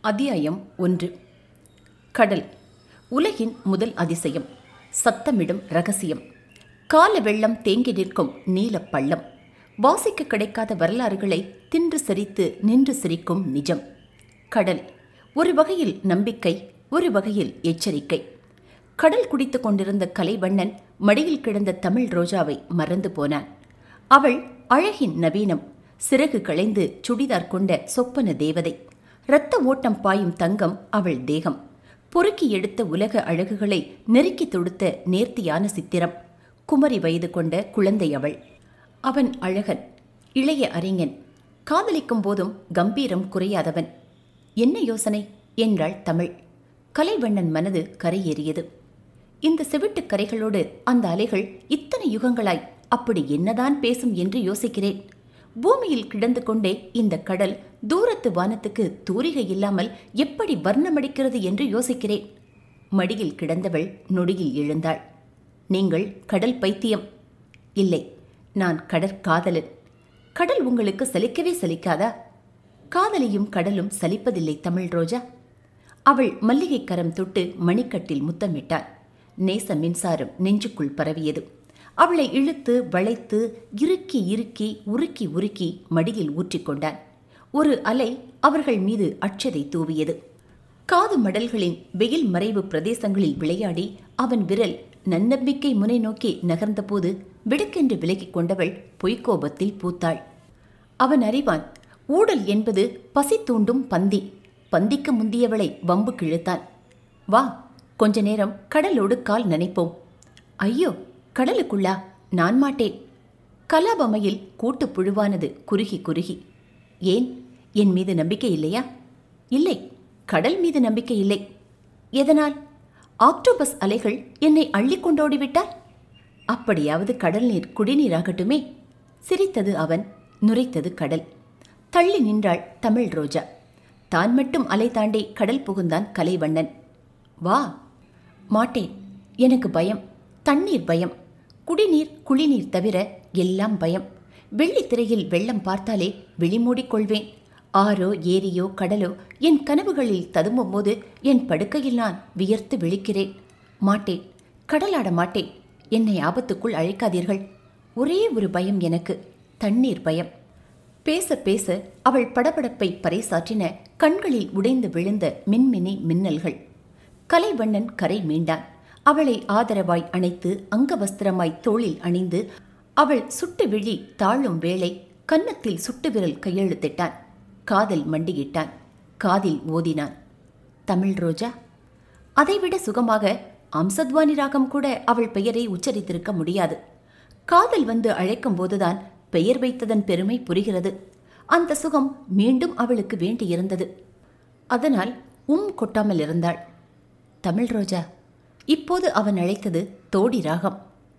அத்தியாயம் ஒன்று கடல் உலகின் முதல் அதிசயம் சத்தமிடும் ரகசியம் கால வெள்ளம் தேங்கி நிற்கும் நீலப் பள்ளம் வாசிக்க கிடைக்காத வரலாறுகளை தின்று சிரித்து நின்று சிரிக்கும் நிஜம் கடல் ஒரு வகையில் நம்பிக்கை ஒரு வகையில் எச்சரிக்கை கடல் குடித்துக் கொண்டிருந்த கலைவண்ணன் மடியில் கிடந்த தமிழ் ரோஜாவை மறந்து போனான் அவள் அழகின் நவீனம் சிறகு களைந்து சுடிதார் கொண்ட சொப்பன தேவதை இரத்த ஓட்டம் பாயும் தங்கம் அவள் தேகம் பொறுக்கி எடுத்த உலக அழகுகளை நெருக்கி தொடுத்த நேர்த்தியான சித்திரம் குமரி வயது கொண்ட குழந்தை அவள் அவன் அழகன் இளைய அறிஞன் காதலிக்கும் போதும் கம்பீரம் குறையாதவன் என்ன யோசனை என்றாள் தமிழ் கலைவண்ணன் மனது கரையேறியது இந்த செவிட்டுக் கரைகளோடு அந்த அலைகள் இத்தனை யுகங்களாய் அப்படி என்னதான் பேசும் என்று யோசிக்கிறேன் பூமியில் கிடந்து கொண்டே இந்த கடல் தூரத்து வானத்துக்கு தூரிகை இல்லாமல் எப்படி வர்ணமடிக்கிறது என்று யோசிக்கிறேன் மடியில் கிடந்தவள் நொடியில் எழுந்தாள் நீங்கள் கடல் பைத்தியம் இல்லை நான் கடற்காதலன் கடல் உங்களுக்கு சலிக்கவே சலிக்காதா காதலியும் கடலும் சலிப்பதில்லை தமிழ் ரோஜா அவள் மல்லிகை கரம் தொட்டு மணிக்கட்டில் முத்தமிட்டாள் நேச மின்சாரம் நெஞ்சுக்குள் பரவியது அவளை இழுத்து வளைத்து இறுக்கி இறுக்கி உருக்கி உருக்கி மடியில் ஊற்றிக்கொண்டான் ஒரு அலை அவர்கள் மீது அச்சதை தூவியது காது மடல்களின் வெயில் மறைவு பிரதேசங்களில் விளையாடி அவன் விரல் நன்னம்பிக்கை முனை நோக்கி நகர்ந்தபோது விடுக்கென்று விலகிக் கொண்டவள் பொய்க்கோபத்தில் பூத்தாள் அவன் அறிவான் ஊடல் என்பது பசி தூண்டும் பந்தி பந்திக்கு முந்தியவளை வம்பு கிழித்தான் வா கொஞ்ச நேரம் கடலோடு கால் நனைப்போம் ஐயோ கடலுக்குள்ளா நான் மாட்டேன் கலாபமையில் கூட்டு புழுவானது குறுகி குறுகி ஏன் என் மீது நம்பிக்கை இல்லையா இல்லை கடல் மீது நம்பிக்கை இல்லை எதனால் ஆக்டோபஸ் அலைகள் என்னை அள்ளி கொண்டோடிவிட்டால் அப்படியாவது கடல் நீர் குடிநீராகட்டுமே சிரித்தது அவன் நுரைத்தது கடல் தள்ளி நின்றாள் தமிழ் ரோஜா தான் மட்டும் அலை தாண்டி கடல் புகுந்தான் கலைவண்ணன் வா மாட்டேன் எனக்கு பயம் தண்ணீர் பயம் குடிநீர் குளிநீர் தவிர எல்லாம் பயம் வெள்ளித்திரையில் வெள்ளம் பார்த்தாலே விழிமூடிக்கொள்வேன் ஆறோ ஏரியோ கடலோ என் கனவுகளில் ததும்பும் போது என் படுக்கையில் நான் வியர்த்து விழிக்கிறேன் மாட்டேன் கடலாட மாட்டேன் என்னை ஆபத்துக்குள் அழைக்காதீர்கள் ஒரே ஒரு பயம் எனக்கு தண்ணீர் பயம் பேச பேச அவள் படபடப்பை பறைசாற்றின கண்களில் உடைந்து விழுந்த மின்மினி மின்னல்கள் கலைவண்ணன் கரை மீண்டான் அவளை ஆதரவாய் அணைத்து அங்கவஸ்திரமாய் தோளில் அணிந்து அவள் சுட்டு விழி தாழும் வேளை கன்னத்தில் சுட்டு விரல் கையெழுத்திட்டான் காதல் மண்டியிட்டான் காதில் ஓதினான் தமிழ் ரோஜா அதைவிட சுகமாக அம்சத்வானி ராகம் கூட அவள் பெயரை உச்சரித்திருக்க முடியாது காதல் வந்து அழைக்கும் போதுதான் பெயர் வைத்ததன் பெருமை புரிகிறது அந்த சுகம் மீண்டும் அவளுக்கு வேண்டியிருந்தது அதனால் உம் கொட்டாமல் இருந்தாள் தமிழ் ரோஜா இப்போது அவன் அழைத்தது தோடி ராகம்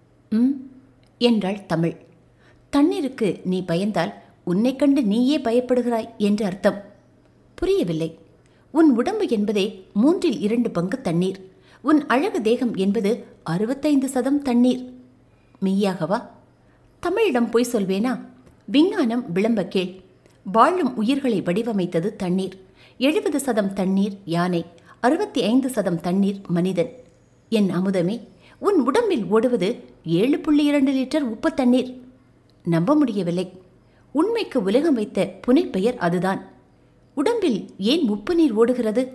ம் என்றாள் தமிழ் தண்ணீருக்கு நீ பயந்தால் உன்னை கண்டு நீயே பயப்படுகிறாய் என்று அர்த்தம் புரியவில்லை உன் உடம்பு என்பதே மூன்றில் இரண்டு பங்கு தண்ணீர் உன் அழகு தேகம் என்பது அறுபத்தைந்து சதம் தண்ணீர் மெய்யாகவா தமிழிடம் பொய் சொல்வேனா விஞ்ஞானம் விளம்ப கேள் வாழும் உயிர்களை வடிவமைத்தது தண்ணீர் எழுபது சதம் தண்ணீர் யானை அறுபத்தி ஐந்து சதம் தண்ணீர் மனிதன் என் அமுதமே உன் உடம்பில் ஓடுவது ஏழு புள்ளி இரண்டு லிட்டர் உப்பு தண்ணீர் நம்ப முடியவில்லை உண்மைக்கு உலகம் வைத்த புனைப்பெயர் அதுதான் உடம்பில் ஏன் உப்பு நீர் ஓடுகிறது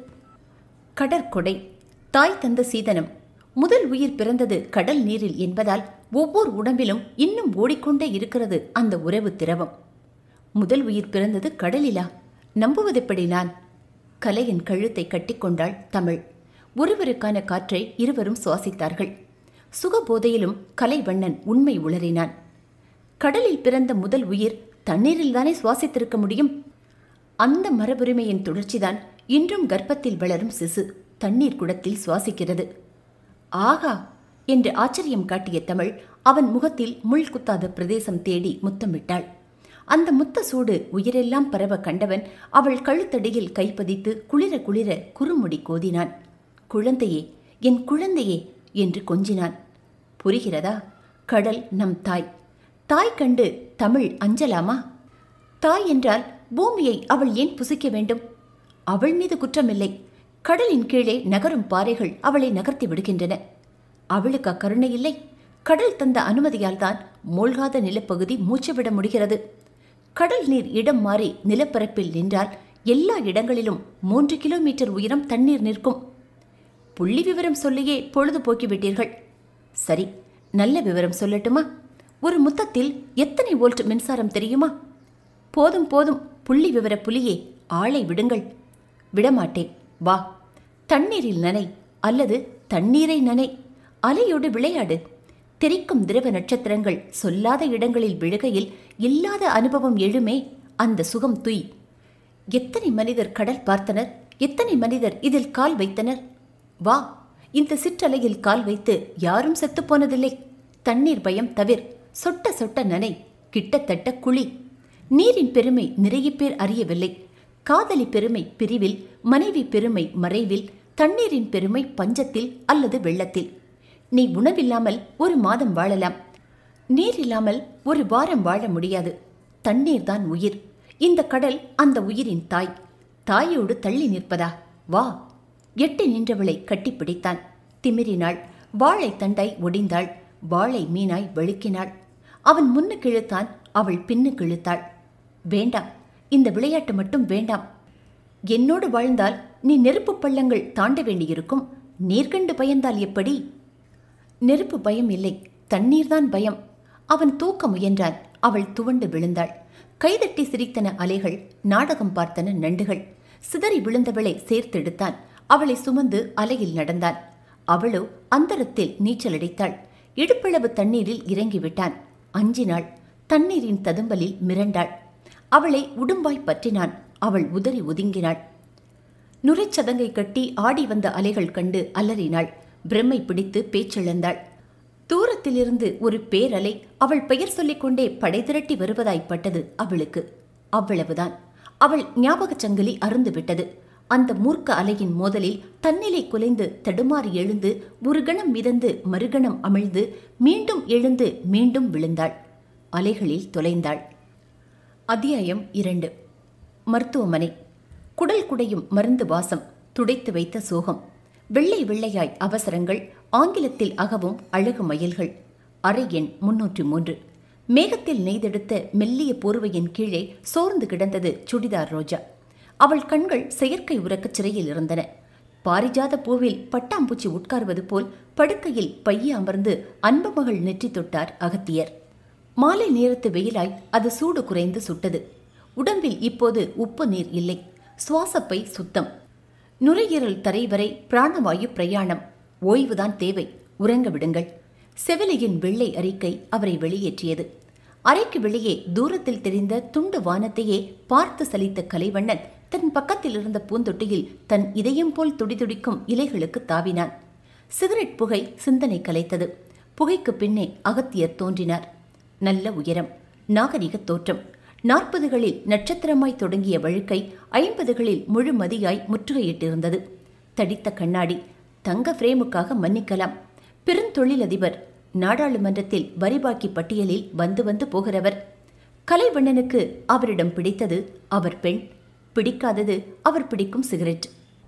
கடற்கொடை தாய் தந்த சீதனம் முதல் உயிர் பிறந்தது கடல் நீரில் என்பதால் ஒவ்வொரு உடம்பிலும் இன்னும் ஓடிக்கொண்டே இருக்கிறது அந்த உறவு திரவம் முதல் உயிர் பிறந்தது கடலிலா நம்புவதெப்படி நான் கலையின் கழுத்தை கட்டிக்கொண்டாள் தமிழ் ஒருவருக்கான காற்றை இருவரும் சுவாசித்தார்கள் சுகபோதையிலும் கலைவண்ணன் உண்மை உளறினான் கடலில் பிறந்த முதல் உயிர் தண்ணீரில்தானே சுவாசித்திருக்க முடியும் அந்த மரபுரிமையின் தொடர்ச்சிதான் இன்றும் கர்ப்பத்தில் வளரும் சிசு தண்ணீர் குடத்தில் சுவாசிக்கிறது ஆகா என்று ஆச்சரியம் காட்டிய தமிழ் அவன் முகத்தில் முள் குத்தாத பிரதேசம் தேடி முத்தமிட்டாள் அந்த முத்த சூடு உயிரெல்லாம் பரவ கண்டவன் அவள் கழுத்தடியில் கைப்பதித்து குளிர குளிர குறுமுடி கோதினான் குழந்தையே என் குழந்தையே என்று கொஞ்சினான் புரிகிறதா கடல் நம் தாய் தாய் கண்டு தமிழ் அஞ்சலாமா தாய் என்றால் பூமியை அவள் ஏன் புசிக்க வேண்டும் அவள் மீது குற்றமில்லை கடலின் கீழே நகரும் பாறைகள் அவளை நகர்த்தி விடுகின்றன அவளுக்கு அக்கருணை இல்லை கடல் தந்த அனுமதியால் தான் மூழ்காத நிலப்பகுதி மூச்சுவிட முடிகிறது கடல் நீர் இடம் மாறி நிலப்பரப்பில் நின்றால் எல்லா இடங்களிலும் மூன்று கிலோமீட்டர் உயரம் தண்ணீர் நிற்கும் புள்ளி விவரம் சொல்லியே பொழுது போக்கிவிட்டீர்கள் சரி நல்ல விவரம் சொல்லட்டுமா ஒரு முத்தத்தில் எத்தனை வோல்ட் மின்சாரம் தெரியுமா போதும் போதும் புள்ளி விவர புலியே ஆளை விடுங்கள் விடமாட்டேன் வா தண்ணீரில் நனை அல்லது தண்ணீரை நனை அலையோடு விளையாடு தெரிக்கும் திரவ நட்சத்திரங்கள் சொல்லாத இடங்களில் விழுகையில் இல்லாத அனுபவம் எழுமே அந்த சுகம் துய் எத்தனை மனிதர் கடல் பார்த்தனர் எத்தனை மனிதர் இதில் கால் வைத்தனர் வா இந்த சிற்றலையில் கால் வைத்து யாரும் செத்துப் போனதில்லை தண்ணீர் பயம் தவிர் சொட்ட சொட்ட நனை கிட்டத்தட்ட குழி நீரின் பெருமை நிறைய பேர் அறியவில்லை காதலி பெருமை பிரிவில் மனைவி பெருமை மறைவில் தண்ணீரின் பெருமை பஞ்சத்தில் அல்லது வெள்ளத்தில் நீ உணவில்லாமல் ஒரு மாதம் வாழலாம் நீர் இல்லாமல் ஒரு வாரம் வாழ முடியாது தண்ணீர் தான் உயிர் இந்த கடல் அந்த உயிரின் தாய் தாயோடு தள்ளி நிற்பதா வா எட்டி நின்றவளை கட்டிப்பிடித்தான் திமிரினாள் வாழை தண்டாய் ஒடிந்தாள் வாழை மீனாய் வெளுக்கினாள் அவன் முன்னுக்கு இழுத்தான் அவள் பின்னுக்கு இழுத்தாள் வேண்டாம் இந்த விளையாட்டு மட்டும் வேண்டாம் என்னோடு வாழ்ந்தால் நீ நெருப்பு பள்ளங்கள் தாண்ட வேண்டியிருக்கும் நீர்கண்டு பயந்தால் எப்படி நெருப்பு பயம் இல்லை தண்ணீர்தான் பயம் அவன் தூக்க முயன்றான் அவள் துவண்டு விழுந்தாள் கைதட்டி சிரித்தன அலைகள் நாடகம் பார்த்தன நண்டுகள் சிதறி விழுந்தவளை சேர்த்தெடுத்தான் அவளை சுமந்து அலையில் நடந்தான் அவளோ அந்தரத்தில் நீச்சலடித்தாள் இடுப்பளவு தண்ணீரில் இறங்கிவிட்டான் அஞ்சினாள் தண்ணீரின் ததும்பலில் மிரண்டாள் அவளை உடும்பாய் பற்றினான் அவள் உதறி ஒதுங்கினாள் நுரைச்சதங்கை கட்டி ஆடி வந்த அலைகள் கண்டு அலறினாள் பிரம்மை பிடித்து பேச்சிழந்தாள் தூரத்திலிருந்து ஒரு பேரலை அவள் பெயர் சொல்லிக்கொண்டே படை திரட்டி வருவதாய்ப்பட்டது அவளுக்கு அவ்வளவுதான் அவள் ஞாபகச் சங்கிலி அருந்து விட்டது அந்த மூர்க்க அலையின் மோதலில் தன்னிலை குலைந்து தடுமாறி எழுந்து ஒரு கணம் மிதந்து மறுகணம் அமிழ்ந்து மீண்டும் எழுந்து மீண்டும் விழுந்தாள் அலைகளில் தொலைந்தாள் அத்தியாயம் இரண்டு மருத்துவமனை குடல் குடையும் மருந்து வாசம் துடைத்து வைத்த சோகம் வெள்ளை வெள்ளையாய் அவசரங்கள் ஆங்கிலத்தில் அகவும் அழகு மயில்கள் அறை எண் முன்னூற்றி மூன்று மேகத்தில் நெய்தெடுத்த மெல்லிய போர்வையின் கீழே சோர்ந்து கிடந்தது சுடிதார் ரோஜா அவள் கண்கள் செயற்கை உறக்கச் சிறையில் இருந்தன பாரிஜாத பூவில் பட்டாம்பூச்சி உட்கார்வது போல் படுக்கையில் பைய அமர்ந்து அன்பு மகள் நெற்றி தொட்டார் அகத்தியர் மாலை நேரத்து வெயிலாய் அது சூடு குறைந்து சுட்டது உடம்பில் இப்போது உப்பு நீர் இல்லை சுவாசப்பை சுத்தம் நுரையீரல் தரை வரை பிராணவாயு பிரயாணம் ஓய்வுதான் தேவை உறங்க விடுங்கள் செவிலியின் வெள்ளை அறிக்கை அவரை வெளியேற்றியது அறைக்கு வெளியே தூரத்தில் தெரிந்த துண்டு வானத்தையே பார்த்து சலித்த கலைவண்ணன் தன் பக்கத்தில் இருந்த பூந்தொட்டியில் தன் இதயம் போல் துடிதுடிக்கும் இலைகளுக்கு தாவினான் சிகரெட் புகை சிந்தனை கலைத்தது புகைக்கு பின்னே அகத்தியர் தோன்றினார் நல்ல உயரம் நாகரிக தோற்றம் நாற்பதுகளில் நட்சத்திரமாய் தொடங்கிய வழுக்கை ஐம்பதுகளில் முழுமதியாய் முற்றுகையிட்டிருந்தது தடித்த கண்ணாடி தங்க பிரேமுக்காக மன்னிக்கலாம் பெருந்தொழிலதிபர் நாடாளுமன்றத்தில் வரிபாக்கி பட்டியலில் வந்து வந்து போகிறவர் கலைவண்ணனுக்கு அவரிடம் பிடித்தது அவர் பெண் பிடிக்காதது அவர் பிடிக்கும் சிகரெட்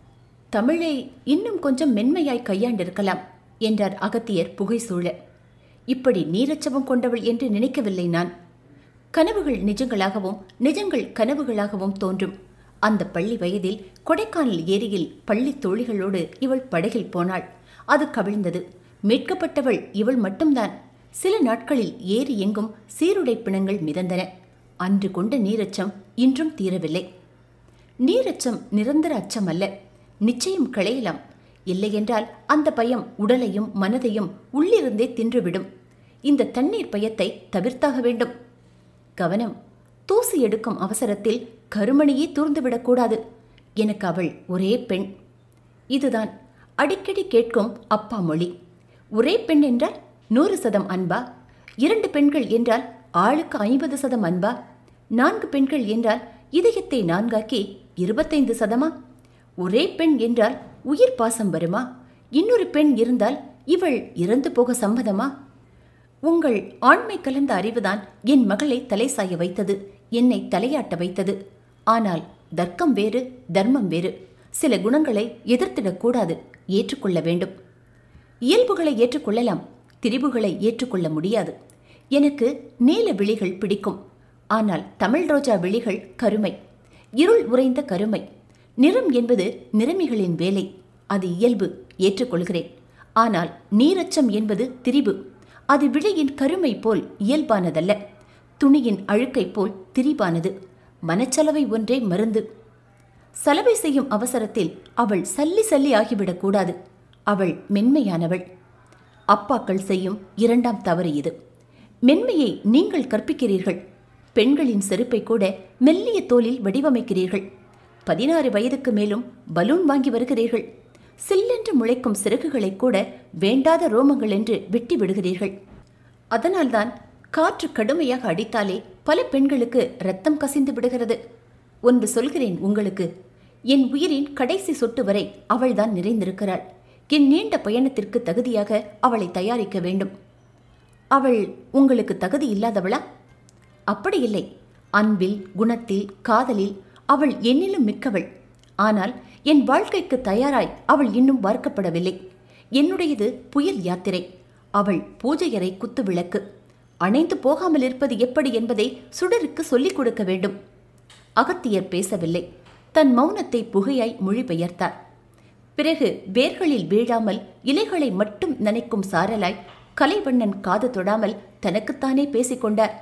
தமிழை இன்னும் கொஞ்சம் மென்மையாய் கையாண்டிருக்கலாம் என்றார் அகத்தியர் புகை சூழ இப்படி நீரச்சவம் கொண்டவள் என்று நினைக்கவில்லை நான் கனவுகள் நிஜங்களாகவும் நிஜங்கள் கனவுகளாகவும் தோன்றும் அந்த பள்ளி வயதில் கொடைக்கானல் ஏரியில் பள்ளி தோழிகளோடு இவள் படகில் போனாள் அது கவிழ்ந்தது மீட்கப்பட்டவள் இவள் மட்டும்தான் சில நாட்களில் ஏரி எங்கும் சீருடை பிணங்கள் மிதந்தன அன்று கொண்ட நீரச்சம் இன்றும் தீரவில்லை நீரச்சம் நிரந்தர அச்சம் அல்ல நிச்சயம் களையலாம் இல்லையென்றால் அந்த பயம் உடலையும் மனதையும் உள்ளிருந்தே தின்றுவிடும் இந்த தண்ணீர் பயத்தை தவிர்த்தாக வேண்டும் கவனம் தூசி எடுக்கும் அவசரத்தில் கருமணியே தூர்ந்துவிடக்கூடாது எனக்கு அவள் ஒரே பெண் இதுதான் அடிக்கடி கேட்கும் அப்பா மொழி ஒரே பெண் என்றால் நூறு சதம் அன்பா இரண்டு பெண்கள் என்றால் ஆளுக்கு ஐம்பது சதம் அன்பா நான்கு பெண்கள் என்றால் இதயத்தை நான்காக்கி இருபத்தைந்து சதமா ஒரே பெண் என்றால் உயிர் பாசம் வருமா இன்னொரு பெண் இருந்தால் இவள் இறந்து போக சம்மதமா உங்கள் ஆண்மை கலந்த அறிவுதான் என் மகளை தலை சாய வைத்தது என்னை தலையாட்ட வைத்தது ஆனால் தர்க்கம் வேறு தர்மம் வேறு சில குணங்களை எதிர்த்திடக்கூடாது ஏற்றுக்கொள்ள வேண்டும் இயல்புகளை ஏற்றுக்கொள்ளலாம் திரிபுகளை ஏற்றுக்கொள்ள முடியாது எனக்கு நீல விழிகள் பிடிக்கும் ஆனால் தமிழ் ரோஜா விழிகள் கருமை இருள் உறைந்த கருமை நிறம் என்பது நிறமிகளின் வேலை அது இயல்பு ஏற்றுக்கொள்கிறேன் ஆனால் நீரச்சம் என்பது திரிபு அது விழியின் கருமை போல் இயல்பானதல்ல துணியின் அழுக்கை போல் திரிபானது மனச்சலவை ஒன்றே மருந்து சலவை செய்யும் அவசரத்தில் அவள் சல்லி சல்லி ஆகிவிடக்கூடாது அவள் மென்மையானவள் அப்பாக்கள் செய்யும் இரண்டாம் தவறு இது மென்மையை நீங்கள் கற்பிக்கிறீர்கள் பெண்களின் செருப்பை கூட மெல்லிய தோலில் வடிவமைக்கிறீர்கள் பதினாறு வயதுக்கு மேலும் பலூன் வாங்கி வருகிறீர்கள் சில்லென்று முளைக்கும் சிறகுகளை கூட வேண்டாத ரோமங்கள் என்று வெட்டி விடுகிறீர்கள் அதனால்தான் காற்று கடுமையாக அடித்தாலே பல பெண்களுக்கு ரத்தம் கசிந்து விடுகிறது ஒன்று சொல்கிறேன் உங்களுக்கு என் உயிரின் கடைசி சொட்டு வரை அவள்தான் நிறைந்திருக்கிறாள் என் நீண்ட பயணத்திற்கு தகுதியாக அவளை தயாரிக்க வேண்டும் அவள் உங்களுக்கு தகுதி இல்லாதவளா அப்படி இல்லை அன்பில் குணத்தில் காதலில் அவள் என்னிலும் மிக்கவள் ஆனால் என் வாழ்க்கைக்கு தயாராய் அவள் இன்னும் வார்க்கப்படவில்லை என்னுடையது புயல் யாத்திரை அவள் பூஜையறை குத்து விளக்கு அணைந்து போகாமல் இருப்பது எப்படி என்பதை சுடருக்கு சொல்லிக் கொடுக்க வேண்டும் அகத்தியர் பேசவில்லை தன் மௌனத்தை புகையாய் மொழிபெயர்த்தார் பிறகு வேர்களில் வீழாமல் இலைகளை மட்டும் நனைக்கும் சாரலாய் கலைவண்ணன் காது தொடாமல் தனக்குத்தானே பேசிக்கொண்டார்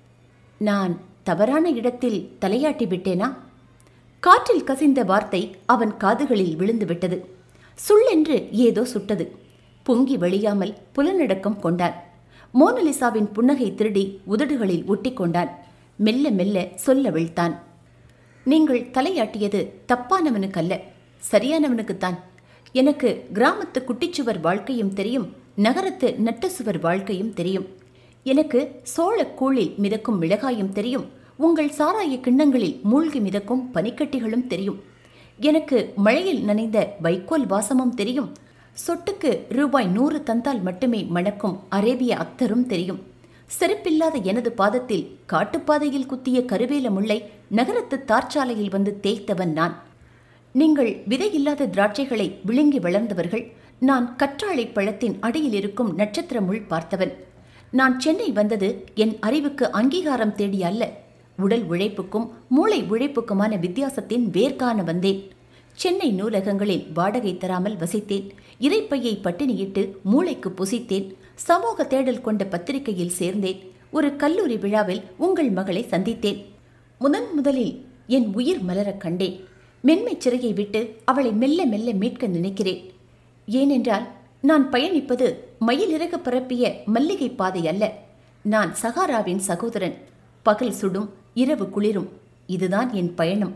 நான் தவறான இடத்தில் தலையாட்டி விட்டேனா காற்றில் கசிந்த வார்த்தை அவன் காதுகளில் விழுந்து விட்டது சுள்ளென்று ஏதோ சுட்டது பொங்கி வழியாமல் புலனடக்கம் கொண்டான் மோனலிசாவின் புன்னகை திருடி உதடுகளில் ஒட்டிக்கொண்டான் மெல்ல மெல்ல சொல்ல விழ்த்தான் நீங்கள் தலையாட்டியது தப்பானவனுக்கல்ல சரியானவனுக்குத்தான் எனக்கு கிராமத்து குட்டிச்சுவர் வாழ்க்கையும் தெரியும் நகரத்து நட்டசுவர் வாழ்க்கையும் தெரியும் எனக்கு சோழக் கூழில் மிதக்கும் மிளகாயும் தெரியும் உங்கள் சாராய கிண்ணங்களில் மூழ்கி மிதக்கும் பனிக்கட்டிகளும் தெரியும் எனக்கு மழையில் நனைந்த வைக்கோல் வாசமும் தெரியும் சொட்டுக்கு ரூபாய் நூறு தந்தால் மட்டுமே மணக்கும் அரேபிய அத்தரும் தெரியும் செருப்பில்லாத எனது பாதத்தில் காட்டுப்பாதையில் குத்திய கருவேல முல்லை நகரத்து தார்ச்சாலையில் வந்து தேய்த்தவன் நான் நீங்கள் விதையில்லாத திராட்சைகளை விழுங்கி வளர்ந்தவர்கள் நான் கற்றாழை பழத்தின் அடியில் இருக்கும் நட்சத்திர முள் பார்த்தவன் நான் சென்னை வந்தது என் அறிவுக்கு அங்கீகாரம் தேடி அல்ல உடல் உழைப்புக்கும் மூளை உழைப்புக்குமான வித்தியாசத்தின் வேர்காண வந்தேன் சென்னை நூலகங்களில் வாடகை தராமல் வசித்தேன் இறைப்பையை பட்டினியிட்டு மூளைக்கு புசித்தேன் சமூக தேடல் கொண்ட பத்திரிகையில் சேர்ந்தேன் ஒரு கல்லூரி விழாவில் உங்கள் மகளை சந்தித்தேன் முதன் முதலில் என் உயிர் மலரக் கண்டேன் மென்மைச் சிறையை விட்டு அவளை மெல்ல மெல்ல மீட்க நினைக்கிறேன் ஏனென்றால் நான் பயணிப்பது மயிலிறகு பரப்பிய மல்லிகை பாதை அல்ல நான் சகாராவின் சகோதரன் பகல் சுடும் இரவு குளிரும் இதுதான் என் பயணம்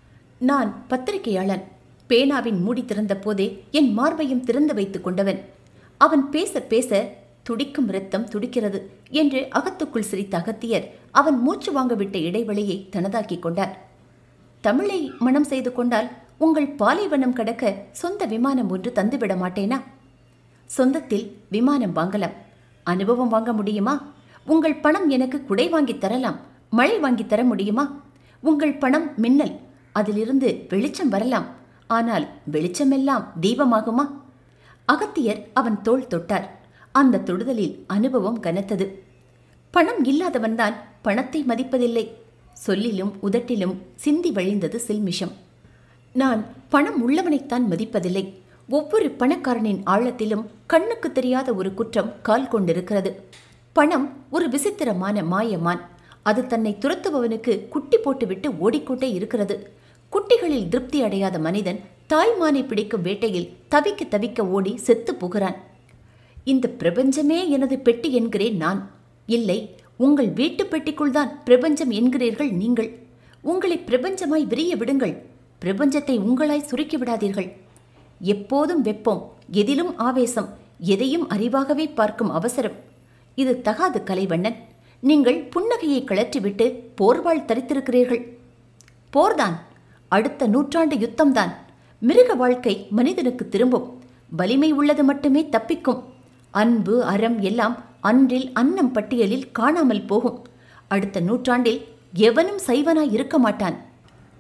நான் பத்திரிகையாளன் பேனாவின் மூடி திறந்த போதே என் மார்பையும் திறந்து வைத்துக் கொண்டவன் அவன் பேச பேச துடிக்கும் இரத்தம் துடிக்கிறது என்று அகத்துக்குள் சிரித்த அகத்தியர் அவன் மூச்சு வாங்கவிட்ட இடைவெளியை தனதாக்கிக் கொண்டார் தமிழை மனம் செய்து கொண்டால் உங்கள் பாலைவனம் கடக்க சொந்த விமானம் ஒன்று தந்துவிட மாட்டேனா சொந்தத்தில் விமானம் வாங்கலாம் அனுபவம் வாங்க முடியுமா உங்கள் பணம் எனக்கு குடை வாங்கி தரலாம் மழை வாங்கி தர முடியுமா உங்கள் பணம் மின்னல் அதிலிருந்து வெளிச்சம் வரலாம் ஆனால் வெளிச்சமெல்லாம் தீபமாகுமா அகத்தியர் அவன் தோள் தொட்டார் அந்த தொடுதலில் அனுபவம் கனத்தது பணம் இல்லாதவன்தான் பணத்தை மதிப்பதில்லை சொல்லிலும் உதட்டிலும் சிந்தி வழிந்தது சில்மிஷம் நான் பணம் உள்ளவனைத்தான் மதிப்பதில்லை ஒவ்வொரு பணக்காரனின் ஆழத்திலும் கண்ணுக்கு தெரியாத ஒரு குற்றம் கால் கொண்டிருக்கிறது பணம் ஒரு விசித்திரமான மாயமான் அது தன்னை துரத்துபவனுக்கு குட்டி போட்டுவிட்டு ஓடிக்கொண்டே இருக்கிறது குட்டிகளில் திருப்தி அடையாத மனிதன் தாய்மானை பிடிக்கும் வேட்டையில் தவிக்க தவிக்க ஓடி செத்து போகிறான் இந்த பிரபஞ்சமே எனது பெட்டி என்கிறேன் நான் இல்லை உங்கள் வீட்டு பெட்டிக்குள் தான் பிரபஞ்சம் என்கிறீர்கள் நீங்கள் உங்களை பிரபஞ்சமாய் விரிய விடுங்கள் பிரபஞ்சத்தை உங்களாய் சுருக்கி விடாதீர்கள் எப்போதும் வெப்பம் எதிலும் ஆவேசம் எதையும் அறிவாகவே பார்க்கும் அவசரம் இது தகாது கலைவண்ணன் நீங்கள் புன்னகையை கழற்றிவிட்டு போர்வாள் தரித்திருக்கிறீர்கள் போர்தான் அடுத்த நூற்றாண்டு யுத்தம்தான் மிருக வாழ்க்கை மனிதனுக்கு திரும்பும் வலிமை உள்ளது மட்டுமே தப்பிக்கும் அன்பு அறம் எல்லாம் அன்றில் அன்னம் பட்டியலில் காணாமல் போகும் அடுத்த நூற்றாண்டில் எவனும் சைவனாய் இருக்க மாட்டான்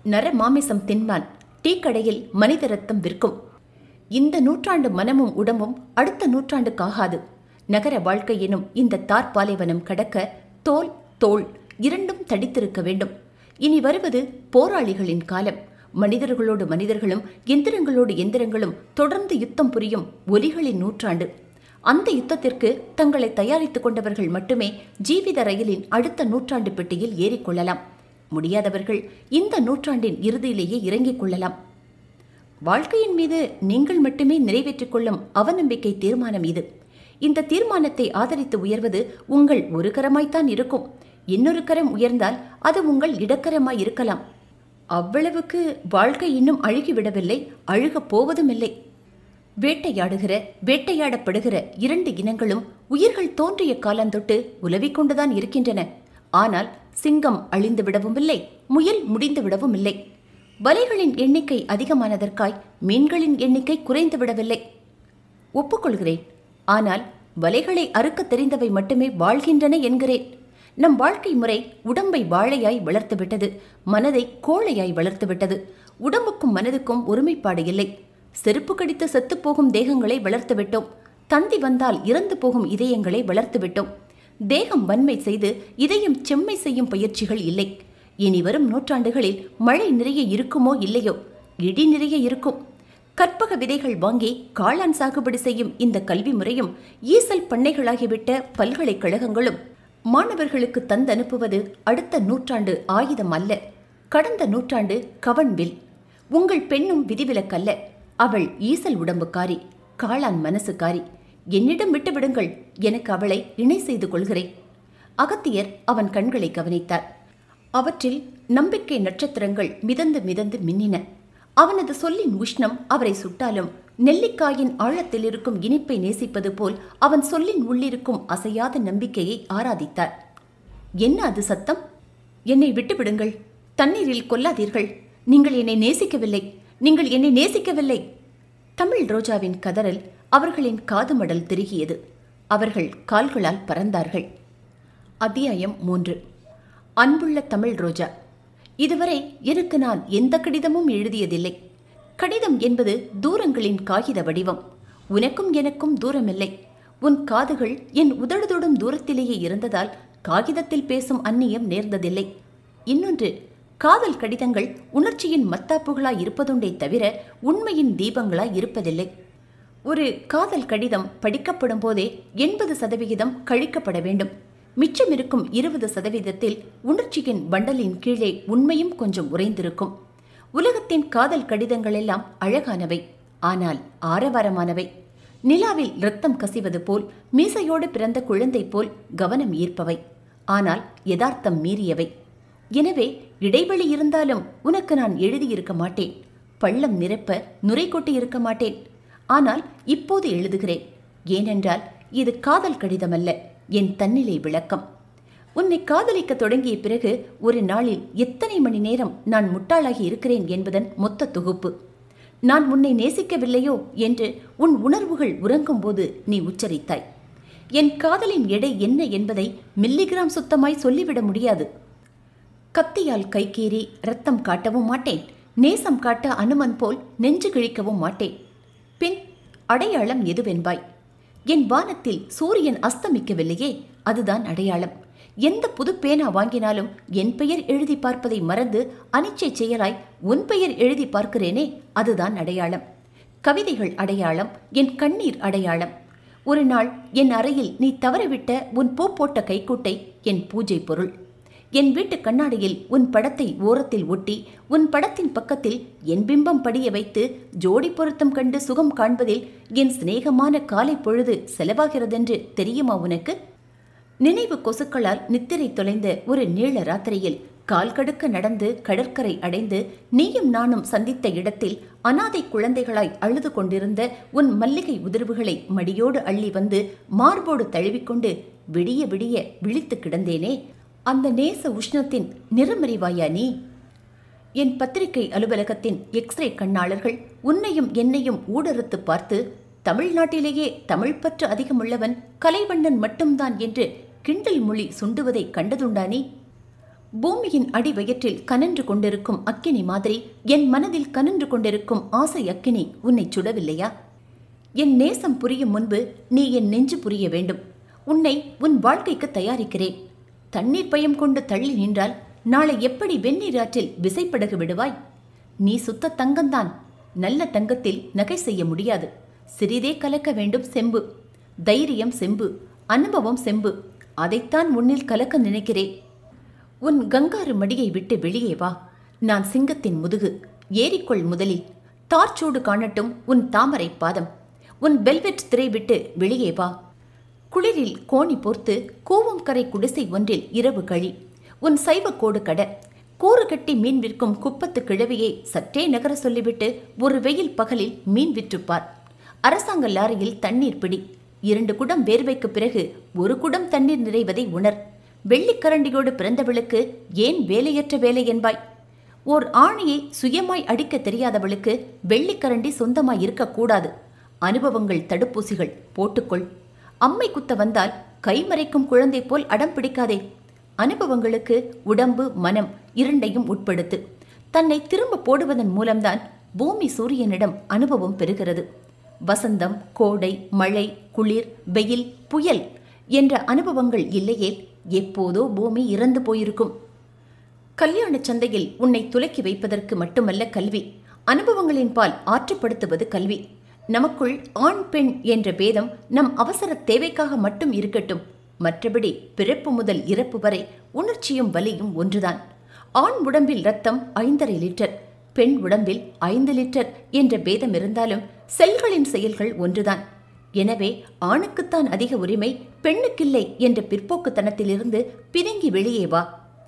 நர மாமிசம் தின்மான் டீ கடையில் மனித ரத்தம் விற்கும் இந்த நூற்றாண்டு மனமும் உடம்பும் அடுத்த நூற்றாண்டுக்காகாது நகர வாழ்க்கை எனும் இந்த தார் பாலைவனம் கடக்க தோல் தோள் இரண்டும் தடித்திருக்க வேண்டும் இனி வருவது போராளிகளின் காலம் மனிதர்களோடு மனிதர்களும் எந்திரங்களோடு எந்திரங்களும் தொடர்ந்து யுத்தம் புரியும் ஒலிகளின் நூற்றாண்டு அந்த யுத்தத்திற்கு தங்களை தயாரித்துக் கொண்டவர்கள் மட்டுமே ஜீவித ரயிலின் அடுத்த நூற்றாண்டு பெட்டியில் ஏறிக்கொள்ளலாம் முடியாதவர்கள் இந்த நூற்றாண்டின் இறுதியிலேயே இறங்கிக் கொள்ளலாம் வாழ்க்கையின் மீது நீங்கள் மட்டுமே நிறைவேற்றிக் கொள்ளும் அவநம்பிக்கை தீர்மானம் இது இந்த தீர்மானத்தை ஆதரித்து உயர்வது உங்கள் ஒரு கரமாய்த்தான் இருக்கும் இன்னொரு கரம் உயர்ந்தால் அது உங்கள் இடக்கரமாய் இருக்கலாம் அவ்வளவுக்கு வாழ்க்கை இன்னும் அழுகிவிடவில்லை அழுகப் போவதும் இல்லை வேட்டையாடுகிற வேட்டையாடப்படுகிற இரண்டு இனங்களும் உயிர்கள் தோன்றிய காலந்தொட்டு உலவிக் கொண்டுதான் இருக்கின்றன ஆனால் சிங்கம் அழிந்து விடவும் இல்லை முயல் முடிந்து விடவும் இல்லை வலைகளின் எண்ணிக்கை அதிகமானதற்காய் மீன்களின் எண்ணிக்கை குறைந்து விடவில்லை ஒப்புக்கொள்கிறேன் ஆனால் வலைகளை அறுக்கத் தெரிந்தவை மட்டுமே வாழ்கின்றன என்கிறேன் நம் வாழ்க்கை முறை உடம்பை வாழையாய் வளர்த்துவிட்டது மனதை கோழையாய் வளர்த்துவிட்டது உடம்புக்கும் மனதுக்கும் ஒருமைப்பாடு இல்லை செருப்பு கடித்து செத்துப்போகும் தேகங்களை வளர்த்துவிட்டோம் தந்தி வந்தால் இறந்து போகும் இதயங்களை வளர்த்துவிட்டோம் தேகம் வன்மை செய்து இதயம் செம்மை செய்யும் பயிற்சிகள் இல்லை இனி வரும் நூற்றாண்டுகளில் மழை நிறைய இருக்குமோ இல்லையோ இடி நிறைய இருக்கும் கற்பக விதைகள் வாங்கி காளான் சாகுபடி செய்யும் இந்த கல்வி முறையும் ஈசல் பண்ணைகளாகிவிட்ட பல்கலைக்கழகங்களும் மாணவர்களுக்கு தந்தனுப்புவது அடுத்த நூற்றாண்டு ஆயுதம் அல்ல கடந்த நூற்றாண்டு கவன்வில் உங்கள் பெண்ணும் விதிவிலக்கல்ல அவள் ஈசல் உடம்புக்காரி காளான் மனசுக்காரி என்னிடம் விட்டுவிடுங்கள் எனக்கு அவளை இணை செய்து கொள்கிறேன் அகத்தியர் அவன் கண்களை கவனித்தார் அவற்றில் நம்பிக்கை நட்சத்திரங்கள் மிதந்து மிதந்து மின்னின அவனது சொல்லின் உஷ்ணம் அவரை சுட்டாலும் நெல்லிக்காயின் ஆழத்தில் இருக்கும் இனிப்பை நேசிப்பது போல் அவன் சொல்லின் உள்ளிருக்கும் அசையாத நம்பிக்கையை ஆராதித்தார் என்ன அது சத்தம் என்னை விட்டுவிடுங்கள் தண்ணீரில் கொல்லாதீர்கள் நீங்கள் என்னை நேசிக்கவில்லை நீங்கள் என்னை நேசிக்கவில்லை தமிழ் ரோஜாவின் கதறல் அவர்களின் காது மடல் திருகியது அவர்கள் கால்களால் பறந்தார்கள் அத்தியாயம் மூன்று அன்புள்ள தமிழ் ரோஜா இதுவரை எனக்கு நான் எந்த கடிதமும் எழுதியதில்லை கடிதம் என்பது தூரங்களின் காகித வடிவம் உனக்கும் எனக்கும் தூரமில்லை உன் காதுகள் என் உதடுதொடும் தூரத்திலேயே இருந்ததால் காகிதத்தில் பேசும் அந்நியம் நேர்ந்ததில்லை இன்னொன்று காதல் கடிதங்கள் உணர்ச்சியின் மத்தாப்புகளாய் இருப்பதுண்டே தவிர உண்மையின் தீபங்களாய் இருப்பதில்லை ஒரு காதல் கடிதம் படிக்கப்படும் போதே எண்பது சதவிகிதம் கழிக்கப்பட வேண்டும் மிச்சம் இருக்கும் இருபது சதவீதத்தில் உணர்ச்சியின் பண்டலின் கீழே உண்மையும் கொஞ்சம் உறைந்திருக்கும் உலகத்தின் காதல் கடிதங்கள் எல்லாம் அழகானவை ஆனால் ஆரவாரமானவை நிலாவில் இரத்தம் கசிவது போல் மீசையோடு பிறந்த குழந்தை போல் கவனம் ஈர்ப்பவை ஆனால் யதார்த்தம் மீறியவை எனவே இடைவெளி இருந்தாலும் உனக்கு நான் எழுதியிருக்க மாட்டேன் பள்ளம் நிரப்ப நுரை கொட்டி இருக்க மாட்டேன் ஆனால் இப்போது எழுதுகிறேன் ஏனென்றால் இது காதல் கடிதமல்ல என் தன்னிலை விளக்கம் உன்னை காதலிக்க தொடங்கிய பிறகு ஒரு நாளில் எத்தனை மணி நேரம் நான் முட்டாளாகி இருக்கிறேன் என்பதன் மொத்த தொகுப்பு நான் உன்னை நேசிக்கவில்லையோ என்று உன் உணர்வுகள் உறங்கும்போது நீ உச்சரித்தாய் என் காதலின் எடை என்ன என்பதை மில்லிகிராம் சுத்தமாய் சொல்லிவிட முடியாது கத்தியால் கைகீறி ரத்தம் காட்டவும் மாட்டேன் நேசம் காட்ட அனுமன் போல் நெஞ்சு கிழிக்கவும் மாட்டேன் பின் அடையாளம் எதுவென்பாய் என் வானத்தில் சூரியன் அஸ்தமிக்கவில்லையே அதுதான் அடையாளம் எந்த புது பேனா வாங்கினாலும் என் பெயர் எழுதி பார்ப்பதை மறந்து அனிச்சை செயலாய் உன் பெயர் எழுதி பார்க்கிறேனே அதுதான் அடையாளம் கவிதைகள் அடையாளம் என் கண்ணீர் அடையாளம் ஒரு நாள் என் அறையில் நீ தவறவிட்ட உன் பூ போட்ட கைக்குட்டை என் பூஜை பொருள் என் வீட்டு கண்ணாடியில் உன் படத்தை ஓரத்தில் ஒட்டி உன் படத்தின் பக்கத்தில் என் பிம்பம் படிய வைத்து ஜோடி பொருத்தம் கண்டு சுகம் காண்பதில் என் சிநேகமான காலை பொழுது செலவாகிறதென்று தெரியுமா உனக்கு நினைவு கொசுக்களால் நித்திரை தொலைந்த ஒரு நீள ராத்திரியில் கால் கடுக்க நடந்து கடற்கரை அடைந்து நீயும் நானும் சந்தித்த இடத்தில் அனாதை குழந்தைகளாய் அழுது கொண்டிருந்த உன் மல்லிகை உதிர்வுகளை மடியோடு அள்ளி வந்து மார்போடு தழுவிக்கொண்டு விடிய விடிய விழித்து கிடந்தேனே அந்த நேச உஷ்ணத்தின் நிறமறிவாயா நீ என் பத்திரிகை அலுவலகத்தின் எக்ஸ்ரே கண்ணாளர்கள் உன்னையும் என்னையும் ஊடறுத்து பார்த்து தமிழ்நாட்டிலேயே தமிழ் பற்று அதிகமுள்ளவன் கலைவண்ணன் மட்டும்தான் என்று கிண்டல் மொழி சுண்டுவதை கண்டதுண்டா நீ பூமியின் அடிவயிற்றில் கனன்று கொண்டிருக்கும் அக்கினி மாதிரி என் மனதில் கனன்று கொண்டிருக்கும் ஆசை அக்கினி உன்னை சுடவில்லையா என் நேசம் புரியும் முன்பு நீ என் நெஞ்சு புரிய வேண்டும் உன்னை உன் வாழ்க்கைக்கு தயாரிக்கிறேன் தண்ணீர் பயம் கொண்டு தள்ளி நின்றால் நாளை எப்படி வெந்நீராற்றில் விசைப்படகு விடுவாய் நீ சுத்த தங்கம்தான் நல்ல தங்கத்தில் நகை செய்ய முடியாது சிறிதே கலக்க வேண்டும் செம்பு தைரியம் செம்பு அனுபவம் செம்பு அதைத்தான் உன்னில் கலக்க நினைக்கிறேன் உன் கங்காரு மடியை விட்டு வெளியே வா நான் சிங்கத்தின் முதுகு ஏறிக்கொள் முதலில் தார்ச்சூடு காணட்டும் உன் தாமரை பாதம் உன் வெல்வெட் திரை விட்டு வெளியே வா குளிரில் கோணி போர்த்து கூவம் கரை குடிசை ஒன்றில் இரவு கழி உன் சைவக்கோடு கட கூறு கட்டி மீன் விற்கும் குப்பத்து கிழவியை சற்றே நகர சொல்லிவிட்டு ஒரு வெயில் பகலில் மீன் விற்றுப்பார் அரசாங்க லாரியில் தண்ணீர் பிடி இரண்டு குடம் வேர்வைக்கு பிறகு ஒரு குடம் தண்ணீர் நிறைவதை உணர் வெள்ளிக்கரண்டியோடு பிறந்தவளுக்கு ஏன் வேலையற்ற வேலை என்பாய் ஓர் ஆணியை சுயமாய் அடிக்க தெரியாதவளுக்கு வெள்ளிக்கரண்டி சொந்தமாய் இருக்கக்கூடாது அனுபவங்கள் தடுப்பூசிகள் போட்டுக்கொள் அம்மை குத்த வந்தால் கைமறைக்கும் குழந்தை போல் அடம் பிடிக்காதே அனுபவங்களுக்கு உடம்பு மனம் இரண்டையும் உட்படுத்து தன்னை திரும்ப போடுவதன் மூலம்தான் பூமி சூரியனிடம் அனுபவம் பெறுகிறது வசந்தம் கோடை மழை குளிர் வெயில் புயல் என்ற அனுபவங்கள் இல்லையேல் எப்போதோ பூமி இறந்து போயிருக்கும் கல்யாண சந்தையில் உன்னை துலக்கி வைப்பதற்கு மட்டுமல்ல கல்வி அனுபவங்களின் பால் ஆற்றுப்படுத்துவது கல்வி நமக்குள் ஆண் பெண் என்ற பேதம் நம் அவசர தேவைக்காக மட்டும் இருக்கட்டும் மற்றபடி பிறப்பு முதல் இறப்பு வரை உணர்ச்சியும் வலியும் ஒன்றுதான் ஆண் உடம்பில் ரத்தம் ஐந்தரை லிட்டர் பெண் உடம்பில் ஐந்து லிட்டர் என்ற பேதம் இருந்தாலும் செல்களின் செயல்கள் ஒன்றுதான் எனவே ஆணுக்குத்தான் அதிக உரிமை பெண்ணுக்கில்லை என்ற பிற்போக்குத்தனத்திலிருந்து பிதுங்கி வெளியே வா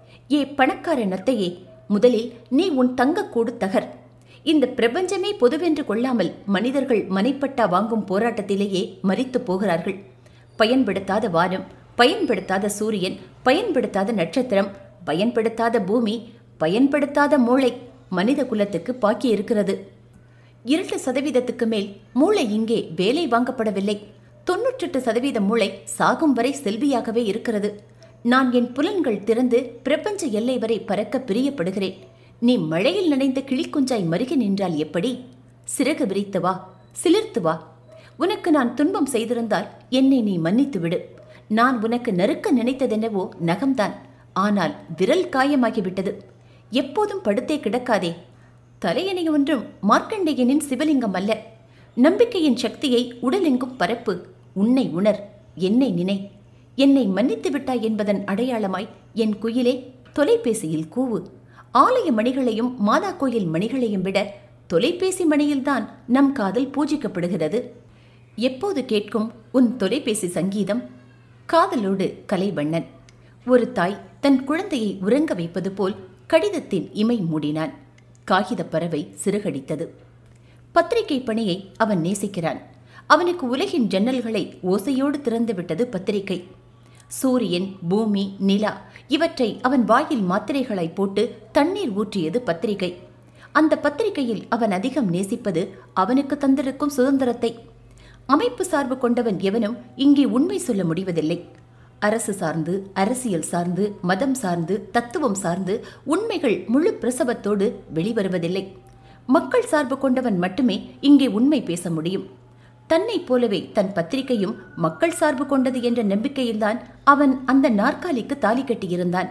ஏ பணக்கார நத்தையே முதலில் நீ உன் தங்கக்கூடு தகர் இந்த பிரபஞ்சமே பொதுவென்று கொள்ளாமல் மனிதர்கள் மனைப்பட்டா வாங்கும் போராட்டத்திலேயே மரித்து போகிறார்கள் பயன்படுத்தாத வானம் பயன்படுத்தாத சூரியன் பயன்படுத்தாத நட்சத்திரம் பயன்படுத்தாத பூமி பயன்படுத்தாத மூளை மனித குலத்துக்கு பாக்கி இருக்கிறது இரண்டு சதவீதத்துக்கு மேல் மூளை இங்கே வேலை வாங்கப்படவில்லை தொன்னூற்றெட்டு சதவீத மூளை சாகும் வரை செல்வியாகவே இருக்கிறது நான் என் புலன்கள் திறந்து பிரபஞ்ச எல்லை வரை பறக்க பிரியப்படுகிறேன் நீ மழையில் நனைந்த கிளிக்குஞ்சாய் மருகி நின்றால் எப்படி சிறகு விரித்து வா சிலிர்த்து வா உனக்கு நான் துன்பம் செய்திருந்தால் என்னை நீ மன்னித்து விடு நான் உனக்கு நறுக்க நினைத்ததென்னவோ நகம்தான் ஆனால் விரல் காயமாகிவிட்டது எப்போதும் படுத்தே கிடக்காதே தலையணை ஒன்றும் மார்க்கண்டேயனின் சிவலிங்கம் அல்ல நம்பிக்கையின் சக்தியை உடலெங்கும் பரப்பு உன்னை உணர் என்னை நினை என்னை மன்னித்து விட்டாய் என்பதன் அடையாளமாய் என் குயிலே தொலைபேசியில் கூவு ஆலய மணிகளையும் மாதா கோயில் மணிகளையும் விட தொலைபேசி மணியில்தான் நம் காதல் பூஜிக்கப்படுகிறது எப்போது கேட்கும் உன் தொலைபேசி சங்கீதம் காதலோடு கலைவண்ணன் ஒரு தாய் தன் குழந்தையை உறங்க வைப்பது போல் கடிதத்தின் இமை மூடினான் காகிதப் பறவை சிறகடித்தது பத்திரிகை பணியை அவன் நேசிக்கிறான் அவனுக்கு உலகின் ஜன்னல்களை ஓசையோடு திறந்துவிட்டது பத்திரிகை சூரியன் பூமி நிலா இவற்றை அவன் வாயில் மாத்திரைகளாய் போட்டு தண்ணீர் ஊற்றியது பத்திரிகை அந்த பத்திரிகையில் அவன் அதிகம் நேசிப்பது அவனுக்கு தந்திருக்கும் சுதந்திரத்தை அமைப்பு சார்பு கொண்டவன் எவனும் இங்கே உண்மை சொல்ல முடிவதில்லை அரசு சார்ந்து அரசியல் சார்ந்து மதம் சார்ந்து தத்துவம் சார்ந்து உண்மைகள் முழு பிரசவத்தோடு வெளிவருவதில்லை மக்கள் சார்பு கொண்டவன் மட்டுமே இங்கே உண்மை பேச முடியும் தன்னைப் போலவே தன் பத்திரிகையும் மக்கள் சார்பு கொண்டது என்ற நம்பிக்கையில்தான் அவன் அந்த நாற்காலிக்கு தாலி கட்டியிருந்தான்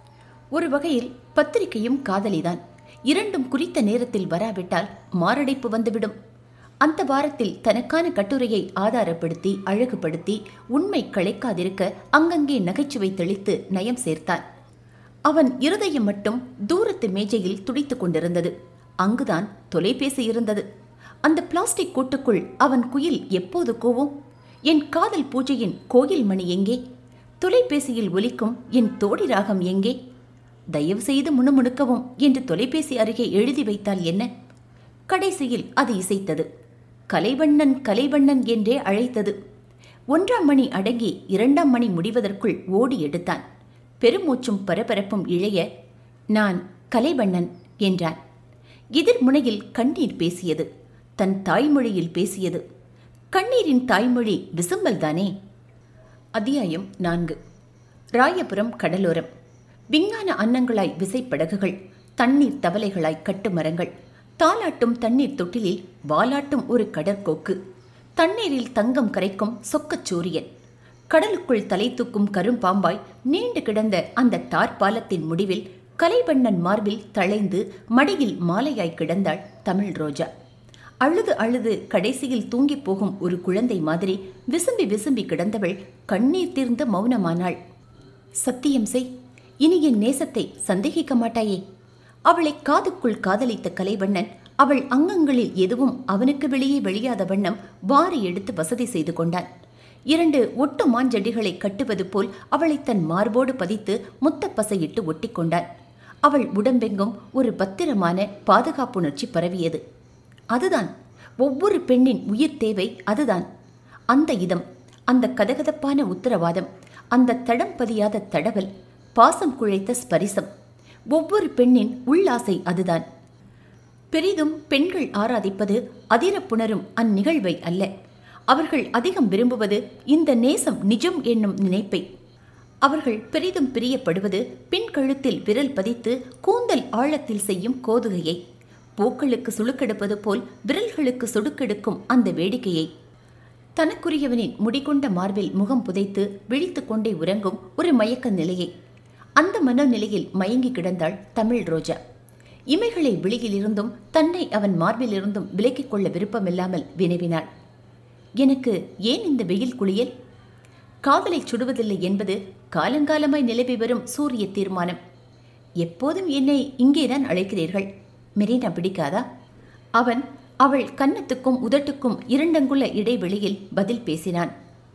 ஒரு வகையில் பத்திரிகையும் காதலிதான் இரண்டும் குறித்த நேரத்தில் வராவிட்டால் மாரடைப்பு வந்துவிடும் அந்த வாரத்தில் தனக்கான கட்டுரையை ஆதாரப்படுத்தி அழகுபடுத்தி உண்மை களைக்காதிருக்க அங்கங்கே நகைச்சுவை தெளித்து நயம் சேர்த்தான் அவன் இருதயம் மட்டும் தூரத்து மேஜையில் துடித்துக் கொண்டிருந்தது அங்குதான் தொலைபேசி இருந்தது அந்த பிளாஸ்டிக் கூட்டுக்குள் அவன் குயில் எப்போது கூவும் என் காதல் பூஜையின் கோயில் மணி எங்கே தொலைபேசியில் ஒலிக்கும் என் தோடி ராகம் எங்கே தயவு செய்து முணுமுணுக்கவும் என்று தொலைபேசி அருகே எழுதி வைத்தால் என்ன கடைசியில் அது இசைத்தது கலைவண்ணன் கலைவண்ணன் என்றே அழைத்தது ஒன்றாம் மணி அடங்கி இரண்டாம் மணி முடிவதற்குள் ஓடி எடுத்தான் பெருமூச்சும் பரபரப்பும் இழைய நான் கலைவண்ணன் என்றான் எதிர்முனையில் கண்ணீர் பேசியது தன் தாய்மொழியில் பேசியது கண்ணீரின் தாய்மொழி விசும்பல் தானே அத்தியாயம் நான்கு ராயபுரம் கடலோரம் விஞ்ஞான அன்னங்களாய் விசைப்படகுகள் தண்ணீர் தவளைகளாய் கட்டுமரங்கள் தாலாட்டும் தண்ணீர் தொட்டிலில் வாலாட்டும் ஒரு கடற்கோக்கு தண்ணீரில் தங்கம் கரைக்கும் சொக்கச் சூரியன் கடலுக்குள் தலை தூக்கும் கரும்பாம்பாய் நீண்டு கிடந்த அந்த தார் பாலத்தின் முடிவில் கலைவண்ணன் மார்பில் தளைந்து மடியில் மாலையாய் கிடந்தாள் தமிழ் ரோஜா அழுது அழுது கடைசியில் தூங்கி போகும் ஒரு குழந்தை மாதிரி விசும்பி விசும்பி கிடந்தவள் கண்ணீர் தீர்ந்த மௌனமானாள் சத்தியம் செய் இனி என் நேசத்தை சந்தேகிக்க மாட்டாயே அவளை காதுக்குள் காதலித்த கலைவண்ணன் அவள் அங்கங்களில் எதுவும் அவனுக்கு வெளியே வெளியாத வண்ணம் வாரி எடுத்து வசதி செய்து கொண்டான் இரண்டு ஒட்டு மாஞ்செடிகளை கட்டுவது போல் அவளை தன் மார்போடு பதித்து முத்தப்பசையிட்டு ஒட்டிக்கொண்டான் அவள் உடம்பெங்கும் ஒரு பத்திரமான பாதுகாப்புணர்ச்சி பரவியது அதுதான் ஒவ்வொரு பெண்ணின் உயிர் தேவை அதுதான் அந்த இதம் அந்த கதகதப்பான உத்தரவாதம் அந்த தடம் பதியாத தடவல் பாசம் குழைத்த ஸ்பரிசம் ஒவ்வொரு பெண்ணின் உள்ளாசை அதுதான் பெரிதும் பெண்கள் ஆராதிப்பது அதிரப்புணரும் அந்நிகழ்வை அல்ல அவர்கள் அதிகம் விரும்புவது இந்த நேசம் நிஜம் என்னும் நினைப்பை அவர்கள் பெரிதும் பிரியப்படுவது பின் கழுத்தில் விரல் பதித்து கூந்தல் ஆழத்தில் செய்யும் கோதுகையை பூக்களுக்கு சுளுக்கெடுப்பது போல் விரல்களுக்கு சொடுக்கெடுக்கும் அந்த வேடிக்கையை தனக்குரியவனின் முடிகொண்ட மார்பில் முகம் புதைத்து விழித்துக் கொண்டே உறங்கும் ஒரு மயக்க நிலையை அந்த மனோநிலையில் மயங்கி கிடந்தாள் தமிழ் ரோஜா இமைகளை விழியிலிருந்தும் தன்னை அவன் மார்பிலிருந்தும் விலக்கிக் கொள்ள விருப்பமில்லாமல் வினவினாள் எனக்கு ஏன் இந்த வெயில் குளியல் காதலை சுடுவதில்லை என்பது காலங்காலமாய் நிலவி வரும் சூரிய தீர்மானம் எப்போதும் என்னை இங்கேதான் அழைக்கிறீர்கள் மெரினா பிடிக்காதா அவன் அவள் கன்னத்துக்கும் உதட்டுக்கும் இரண்டங்குள்ள இடைவெளியில் பதில் பேசினான்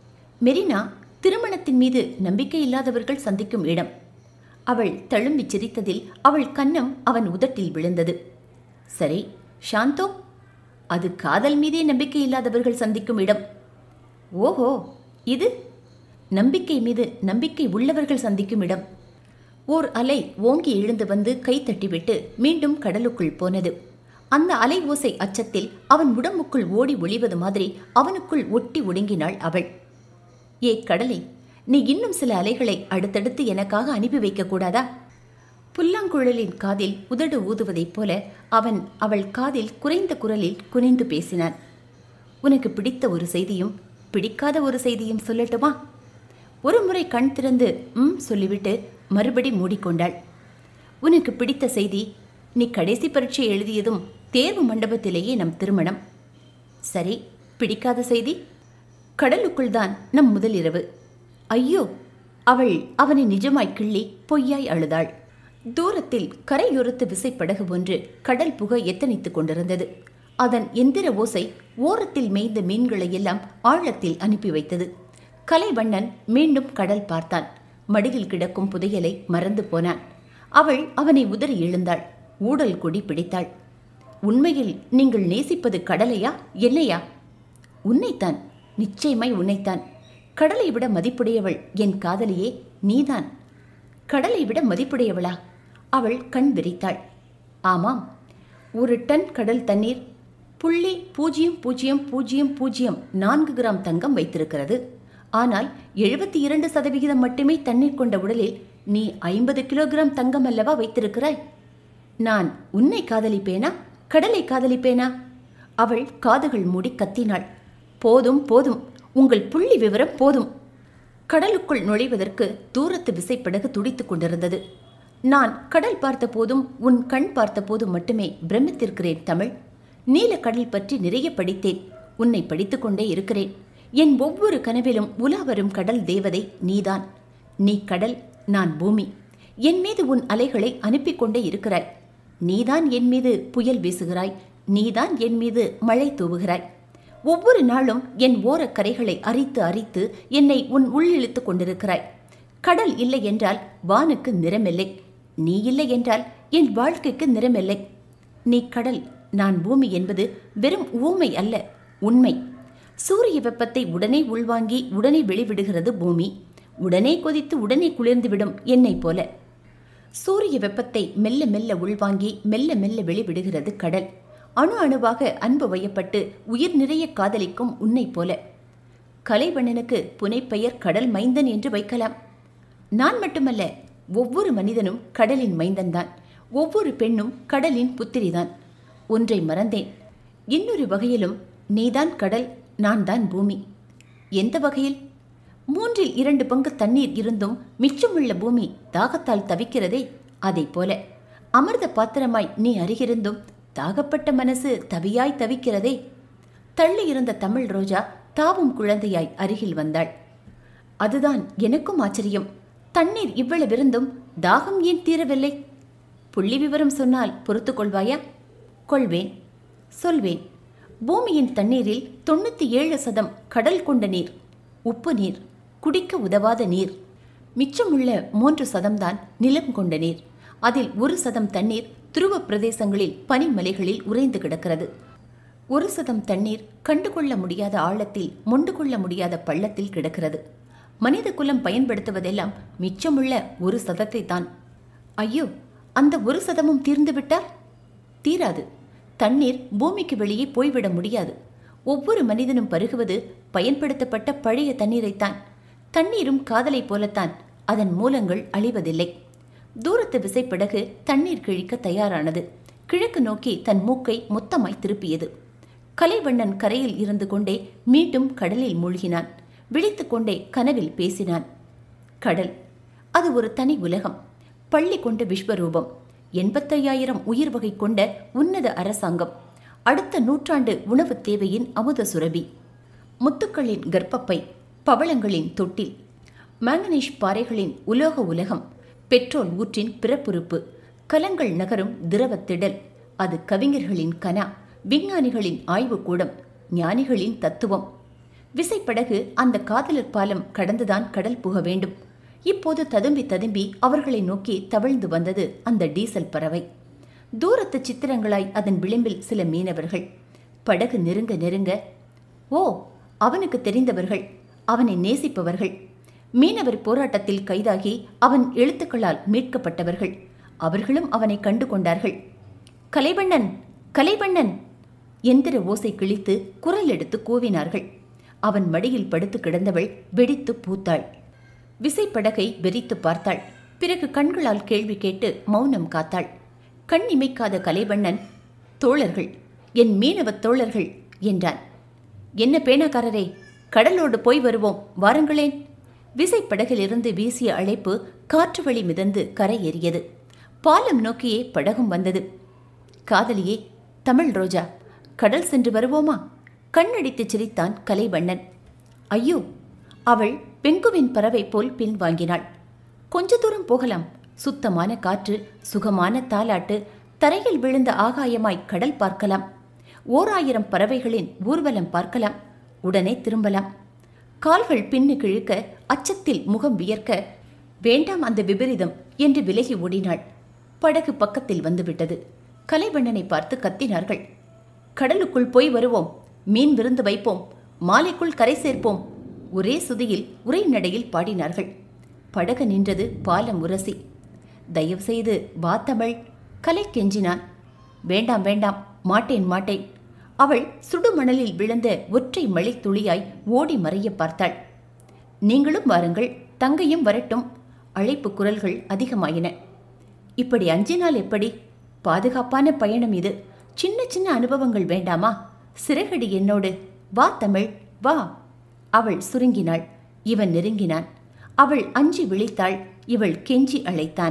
மெரினா திருமணத்தின் மீது நம்பிக்கை இல்லாதவர்கள் சந்திக்கும் இடம் அவள் தழும்பி சிரித்ததில் அவள் கன்னம் அவன் உதட்டில் விழுந்தது சரி சாந்தோ அது காதல் மீதே நம்பிக்கை இல்லாதவர்கள் சந்திக்கும் இடம் ஓஹோ இது நம்பிக்கை மீது நம்பிக்கை உள்ளவர்கள் சந்திக்கும் இடம் ஓர் அலை ஓங்கி எழுந்து வந்து கை தட்டிவிட்டு மீண்டும் கடலுக்குள் போனது அந்த அலை ஓசை அச்சத்தில் அவன் உடம்புக்குள் ஓடி ஒளிவது மாதிரி அவனுக்குள் ஒட்டி ஒடுங்கினாள் அவள் ஏ கடலை நீ இன்னும் சில அலைகளை அடுத்தடுத்து எனக்காக அனுப்பி வைக்க கூடாதா புல்லாங்குழலின் காதில் உதடு ஊதுவதைப் போல அவன் அவள் காதில் குறைந்த குரலில் குனிந்து பேசினான் உனக்கு பிடித்த ஒரு செய்தியும் பிடிக்காத ஒரு செய்தியும் சொல்லட்டுமா ஒரு முறை கண் திறந்து ம் சொல்லிவிட்டு மறுபடி மூடிக்கொண்டாள் உனக்கு பிடித்த செய்தி நீ கடைசி பரீட்சை எழுதியதும் தேர்வு மண்டபத்திலேயே நம் திருமணம் சரி பிடிக்காத செய்தி கடலுக்குள் தான் நம் முதலிரவு ஐயோ அவள் அவனை நிஜமாய் கிள்ளி பொய்யாய் அழுதாள் தூரத்தில் கரையோரத்து விசைப்படகு ஒன்று கடல் புக எத்தனித்துக் கொண்டிருந்தது அதன் எந்திர ஓசை ஓரத்தில் மேய்ந்த மீன்களை எல்லாம் ஆழத்தில் அனுப்பி வைத்தது கலைவண்ணன் மீண்டும் கடல் பார்த்தான் மடியில் கிடக்கும் புதையலை மறந்து போனான் அவள் அவனை உதறி எழுந்தாள் ஊடல் கொடி பிடித்தாள் உண்மையில் நீங்கள் நேசிப்பது கடலையா என்னையா உன்னைத்தான் நிச்சயமாய் உன்னைத்தான் கடலை விட மதிப்புடையவள் என் காதலியே நீதான் கடலை விட மதிப்புடையவளா அவள் கண் விரித்தாள் ஆமாம் ஒரு டன் கடல் தண்ணீர் புள்ளி பூஜ்ஜியம் பூஜ்ஜியம் பூஜ்ஜியம் பூஜ்ஜியம் நான்கு கிராம் தங்கம் வைத்திருக்கிறது ஆனால் எழுபத்தி இரண்டு சதவிகிதம் மட்டுமே தண்ணீர் கொண்ட உடலில் நீ ஐம்பது கிலோகிராம் தங்கம் அல்லவா வைத்திருக்கிறாய் நான் உன்னை காதலிப்பேனா கடலை காதலிப்பேனா அவள் காதுகள் மூடி கத்தினாள் போதும் போதும் உங்கள் புள்ளி விவரம் போதும் கடலுக்குள் நுழைவதற்கு தூரத்து விசைப்படகு துடித்துக் கொண்டிருந்தது நான் கடல் பார்த்த போதும் உன் கண் பார்த்த போதும் மட்டுமே பிரமித்திருக்கிறேன் தமிழ் நீல கடல் பற்றி நிறைய படித்தேன் உன்னை படித்துக்கொண்டே இருக்கிறேன் என் ஒவ்வொரு கனவிலும் உலா வரும் கடல் தேவதை நீதான் நீ கடல் நான் பூமி என் மீது உன் அலைகளை அனுப்பி கொண்டே இருக்கிறாய் நீதான் என் மீது புயல் வீசுகிறாய் நீதான் என் மீது மழை தூவுகிறாய் ஒவ்வொரு நாளும் என் ஓரக் கரைகளை அரித்து அரித்து என்னை உன் உள்ளிழுத்து கொண்டிருக்கிறாய் கடல் இல்லை என்றால் வானுக்கு நிறமில்லை நீ இல்லை என்றால் என் வாழ்க்கைக்கு நிறமில்லை நீ கடல் நான் பூமி என்பது வெறும் ஊமை அல்ல உண்மை சூரிய வெப்பத்தை உடனே உள்வாங்கி உடனே வெளிவிடுகிறது பூமி உடனே கொதித்து உடனே குளிர்ந்துவிடும் என்னைப் போல சூரிய வெப்பத்தை மெல்ல மெல்ல உள்வாங்கி மெல்ல மெல்ல வெளிவிடுகிறது கடல் அணு அணுவாக அன்பு வயப்பட்டு உயிர் நிறைய காதலிக்கும் உன்னைப் போல கலைவண்ணனுக்கு புனைப்பெயர் கடல் மைந்தன் என்று வைக்கலாம் நான் மட்டுமல்ல ஒவ்வொரு மனிதனும் கடலின் மைந்தன்தான் ஒவ்வொரு பெண்ணும் கடலின் புத்திரிதான் ஒன்றை மறந்தேன் இன்னொரு வகையிலும் நீதான் கடல் நான் தான் பூமி எந்த வகையில் மூன்றில் இரண்டு பங்கு தண்ணீர் இருந்தும் மிச்சமுள்ள பூமி தாகத்தால் தவிக்கிறதே அதைப் போல அமிர்த பாத்திரமாய் நீ அருகிருந்தும் தாகப்பட்ட மனசு தவியாய் தவிக்கிறதே தள்ளி இருந்த தமிழ் ரோஜா தாவும் குழந்தையாய் அருகில் வந்தாள் அதுதான் எனக்கும் ஆச்சரியம் தண்ணீர் இவ்வளவிருந்தும் தாகம் ஏன் தீரவில்லை புள்ளி விவரம் சொன்னால் பொறுத்து கொள்வாயா கொள்வேன் சொல்வேன் பூமியின் தண்ணீரில் தொண்ணூற்றி ஏழு சதம் கடல் கொண்ட நீர் உப்பு நீர் குடிக்க உதவாத நீர் மிச்சமுள்ள மூன்று சதம்தான் நிலம் கொண்ட நீர் அதில் ஒரு சதம் தண்ணீர் துருவ பிரதேசங்களில் பனிமலைகளில் உறைந்து கிடக்கிறது ஒரு சதம் தண்ணீர் கண்டுகொள்ள முடியாத ஆழத்தில் மொண்டு கொள்ள முடியாத பள்ளத்தில் கிடக்கிறது மனித குலம் பயன்படுத்துவதெல்லாம் மிச்சமுள்ள ஒரு சதத்தை தான் ஐயோ அந்த ஒரு சதமும் தீர்ந்துவிட்டால் தீராது தண்ணீர் பூமிக்கு வெளியே போய்விட முடியாது ஒவ்வொரு மனிதனும் பருகுவது பயன்படுத்தப்பட்ட பழைய தண்ணீரைத்தான் தண்ணீரும் காதலைப் போலத்தான் அதன் மூலங்கள் அழிவதில்லை தூரத்து விசைப்படகு தண்ணீர் கிழிக்க தயாரானது கிழக்கு நோக்கி தன் மூக்கை மொத்தமாய் திருப்பியது கலைவண்ணன் கரையில் இருந்து கொண்டே மீண்டும் கடலில் மூழ்கினான் விழித்துக்கொண்டே கனவில் பேசினான் கடல் அது ஒரு தனி உலகம் பள்ளி கொண்ட விஸ்வரூபம் எண்பத்தையாயிரம் உயிர் வகை கொண்ட உன்னத அரசாங்கம் அடுத்த நூற்றாண்டு உணவு தேவையின் அமுத சுரபி முத்துக்களின் கர்ப்பப்பை பவளங்களின் தொட்டில் மாங்கனீஷ் பாறைகளின் உலோக உலகம் பெட்ரோல் ஊற்றின் பிறப்புறுப்பு கலங்கள் நகரும் திரவத்திடல் அது கவிஞர்களின் கனா விஞ்ஞானிகளின் ஆய்வுக்கூடம் ஞானிகளின் தத்துவம் விசைப்படகு அந்த காதலர் பாலம் கடந்துதான் கடல் புக வேண்டும் இப்போது ததும்பி ததும்பி அவர்களை நோக்கி தவழ்ந்து வந்தது அந்த டீசல் பறவை தூரத்து சித்திரங்களாய் அதன் விளிம்பில் சில மீனவர்கள் படகு நெருங்க நெருங்க ஓ அவனுக்கு தெரிந்தவர்கள் அவனை நேசிப்பவர்கள் மீனவர் போராட்டத்தில் கைதாகி அவன் எழுத்துக்களால் மீட்கப்பட்டவர்கள் அவர்களும் அவனை கண்டு கொண்டார்கள் கலைவண்ணன் கலைவண்ணன் எந்திர ஓசை கிழித்து குரல் எடுத்து கூவினார்கள் அவன் மடியில் படுத்து கிடந்தவள் வெடித்து பூத்தாள் விசைப்படகை வெறித்து பார்த்தாள் பிறகு கண்களால் கேள்வி கேட்டு மௌனம் காத்தாள் கண் இமைக்காத கலைவண்ணன் தோழர்கள் என் மீனவத் தோழர்கள் என்றான் என்ன பேனாக்காரரே கடலோடு போய் வருவோம் வாருங்களேன் விசைப்படகிலிருந்து வீசிய அழைப்பு காற்று வழி மிதந்து கரை ஏறியது பாலம் நோக்கியே படகும் வந்தது காதலியே தமிழ் ரோஜா கடல் சென்று வருவோமா கண்ணடித்து சிரித்தான் கலைவண்ணன் ஐயோ அவள் பெங்குவின் பறவை போல் பின்வாங்கினாள் கொஞ்ச தூரம் போகலாம் சுத்தமான காற்று சுகமான தாலாட்டு தரையில் விழுந்த ஆகாயமாய் கடல் பார்க்கலாம் ஓர் ஆயிரம் பறவைகளின் ஊர்வலம் பார்க்கலாம் உடனே திரும்பலாம் கால்கள் பின்னு கிழுக்க அச்சத்தில் முகம் வியர்க்க வேண்டாம் அந்த விபரீதம் என்று விலகி ஓடினாள் படகு பக்கத்தில் வந்துவிட்டது கலைவண்ணனை பார்த்து கத்தினார்கள் கடலுக்குள் போய் வருவோம் மீன் விருந்து வைப்போம் மாலைக்குள் கரை சேர்ப்போம் ஒரே சுதியில் உரைநடையில் பாடினார்கள் படகு நின்றது பாலம் உரசி தயவு செய்து வா தமிழ் கலை கெஞ்சினான் வேண்டாம் வேண்டாம் மாட்டேன் மாட்டேன் அவள் சுடுமணலில் விழுந்த ஒற்றை மழை துளியாய் ஓடி மறைய பார்த்தாள் நீங்களும் வாருங்கள் தங்கையும் வரட்டும் அழைப்பு குரல்கள் அதிகமாயின இப்படி அஞ்சினால் எப்படி பாதுகாப்பான பயணம் இது சின்ன சின்ன அனுபவங்கள் வேண்டாமா சிறகடி என்னோடு வா தமிழ் வா அவள் சுருங்கினாள் இவன் நெருங்கினான் அவள் அஞ்சி விழித்தாள் இவள் கெஞ்சி அழைத்தான்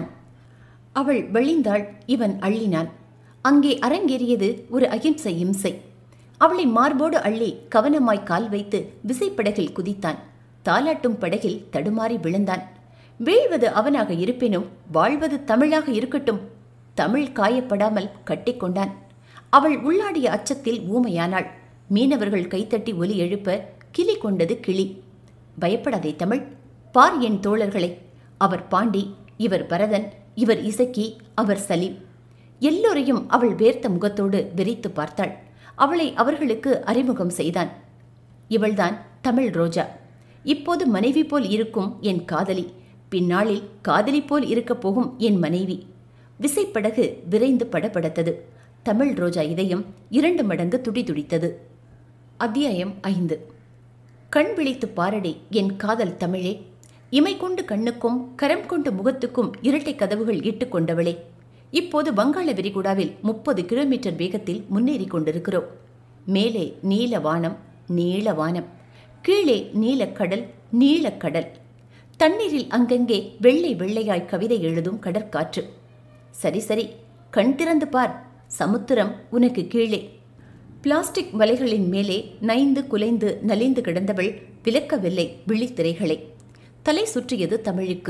அவள் வெளிந்தாள் இவன் அள்ளினான் அங்கே அரங்கேறியது ஒரு அகிம்சை இம்சை அவளை மார்போடு அள்ளி கவனமாய் கால் வைத்து விசைப்படகில் குதித்தான் தாலாட்டும் படகில் தடுமாறி விழுந்தான் வீழ்வது அவனாக இருப்பினும் வாழ்வது தமிழாக இருக்கட்டும் தமிழ் காயப்படாமல் கட்டிக்கொண்டான் அவள் உள்ளாடிய அச்சத்தில் ஊமையானாள் மீனவர்கள் கைத்தட்டி ஒலி எழுப்ப கிளி கொண்டது கிளி பயப்படாதே தமிழ் பார் என் தோழர்களை அவர் பாண்டி இவர் பரதன் இவர் இசக்கி அவர் சலீம் எல்லோரையும் அவள் வேர்த்த முகத்தோடு வெறித்து பார்த்தாள் அவளை அவர்களுக்கு அறிமுகம் செய்தான் இவள்தான் தமிழ் ரோஜா இப்போது மனைவி போல் இருக்கும் என் காதலி பின்னாளில் காதலி போல் இருக்கப் போகும் என் மனைவி விசைப்படகு விரைந்து படபடத்தது தமிழ் ரோஜா இதயம் இரண்டு மடங்கு துடிதுடித்தது அத்தியாயம் ஐந்து கண் விழித்து பாரடி என் காதல் தமிழே இமை கொண்டு கண்ணுக்கும் கரம் கொண்டு முகத்துக்கும் இரட்டை கதவுகள் இட்டுக் கொண்டவளே இப்போது வங்காள விரிகுடாவில் முப்பது கிலோமீட்டர் வேகத்தில் முன்னேறி கொண்டிருக்கிறோம் மேலே நீல வானம் நீள வானம் கீழே நீலக்கடல் நீலக்கடல் தண்ணீரில் அங்கங்கே வெள்ளை வெள்ளையாய் கவிதை எழுதும் கடற்காற்று சரி சரி கண் திறந்து பார் சமுத்திரம் உனக்கு கீழே பிளாஸ்டிக் வலைகளின் மேலே நைந்து குலைந்து நலிந்து கிடந்தவள் விலக்கவில்லை விழித்திரைகளை தலை சுற்றியது தமிழுக்கு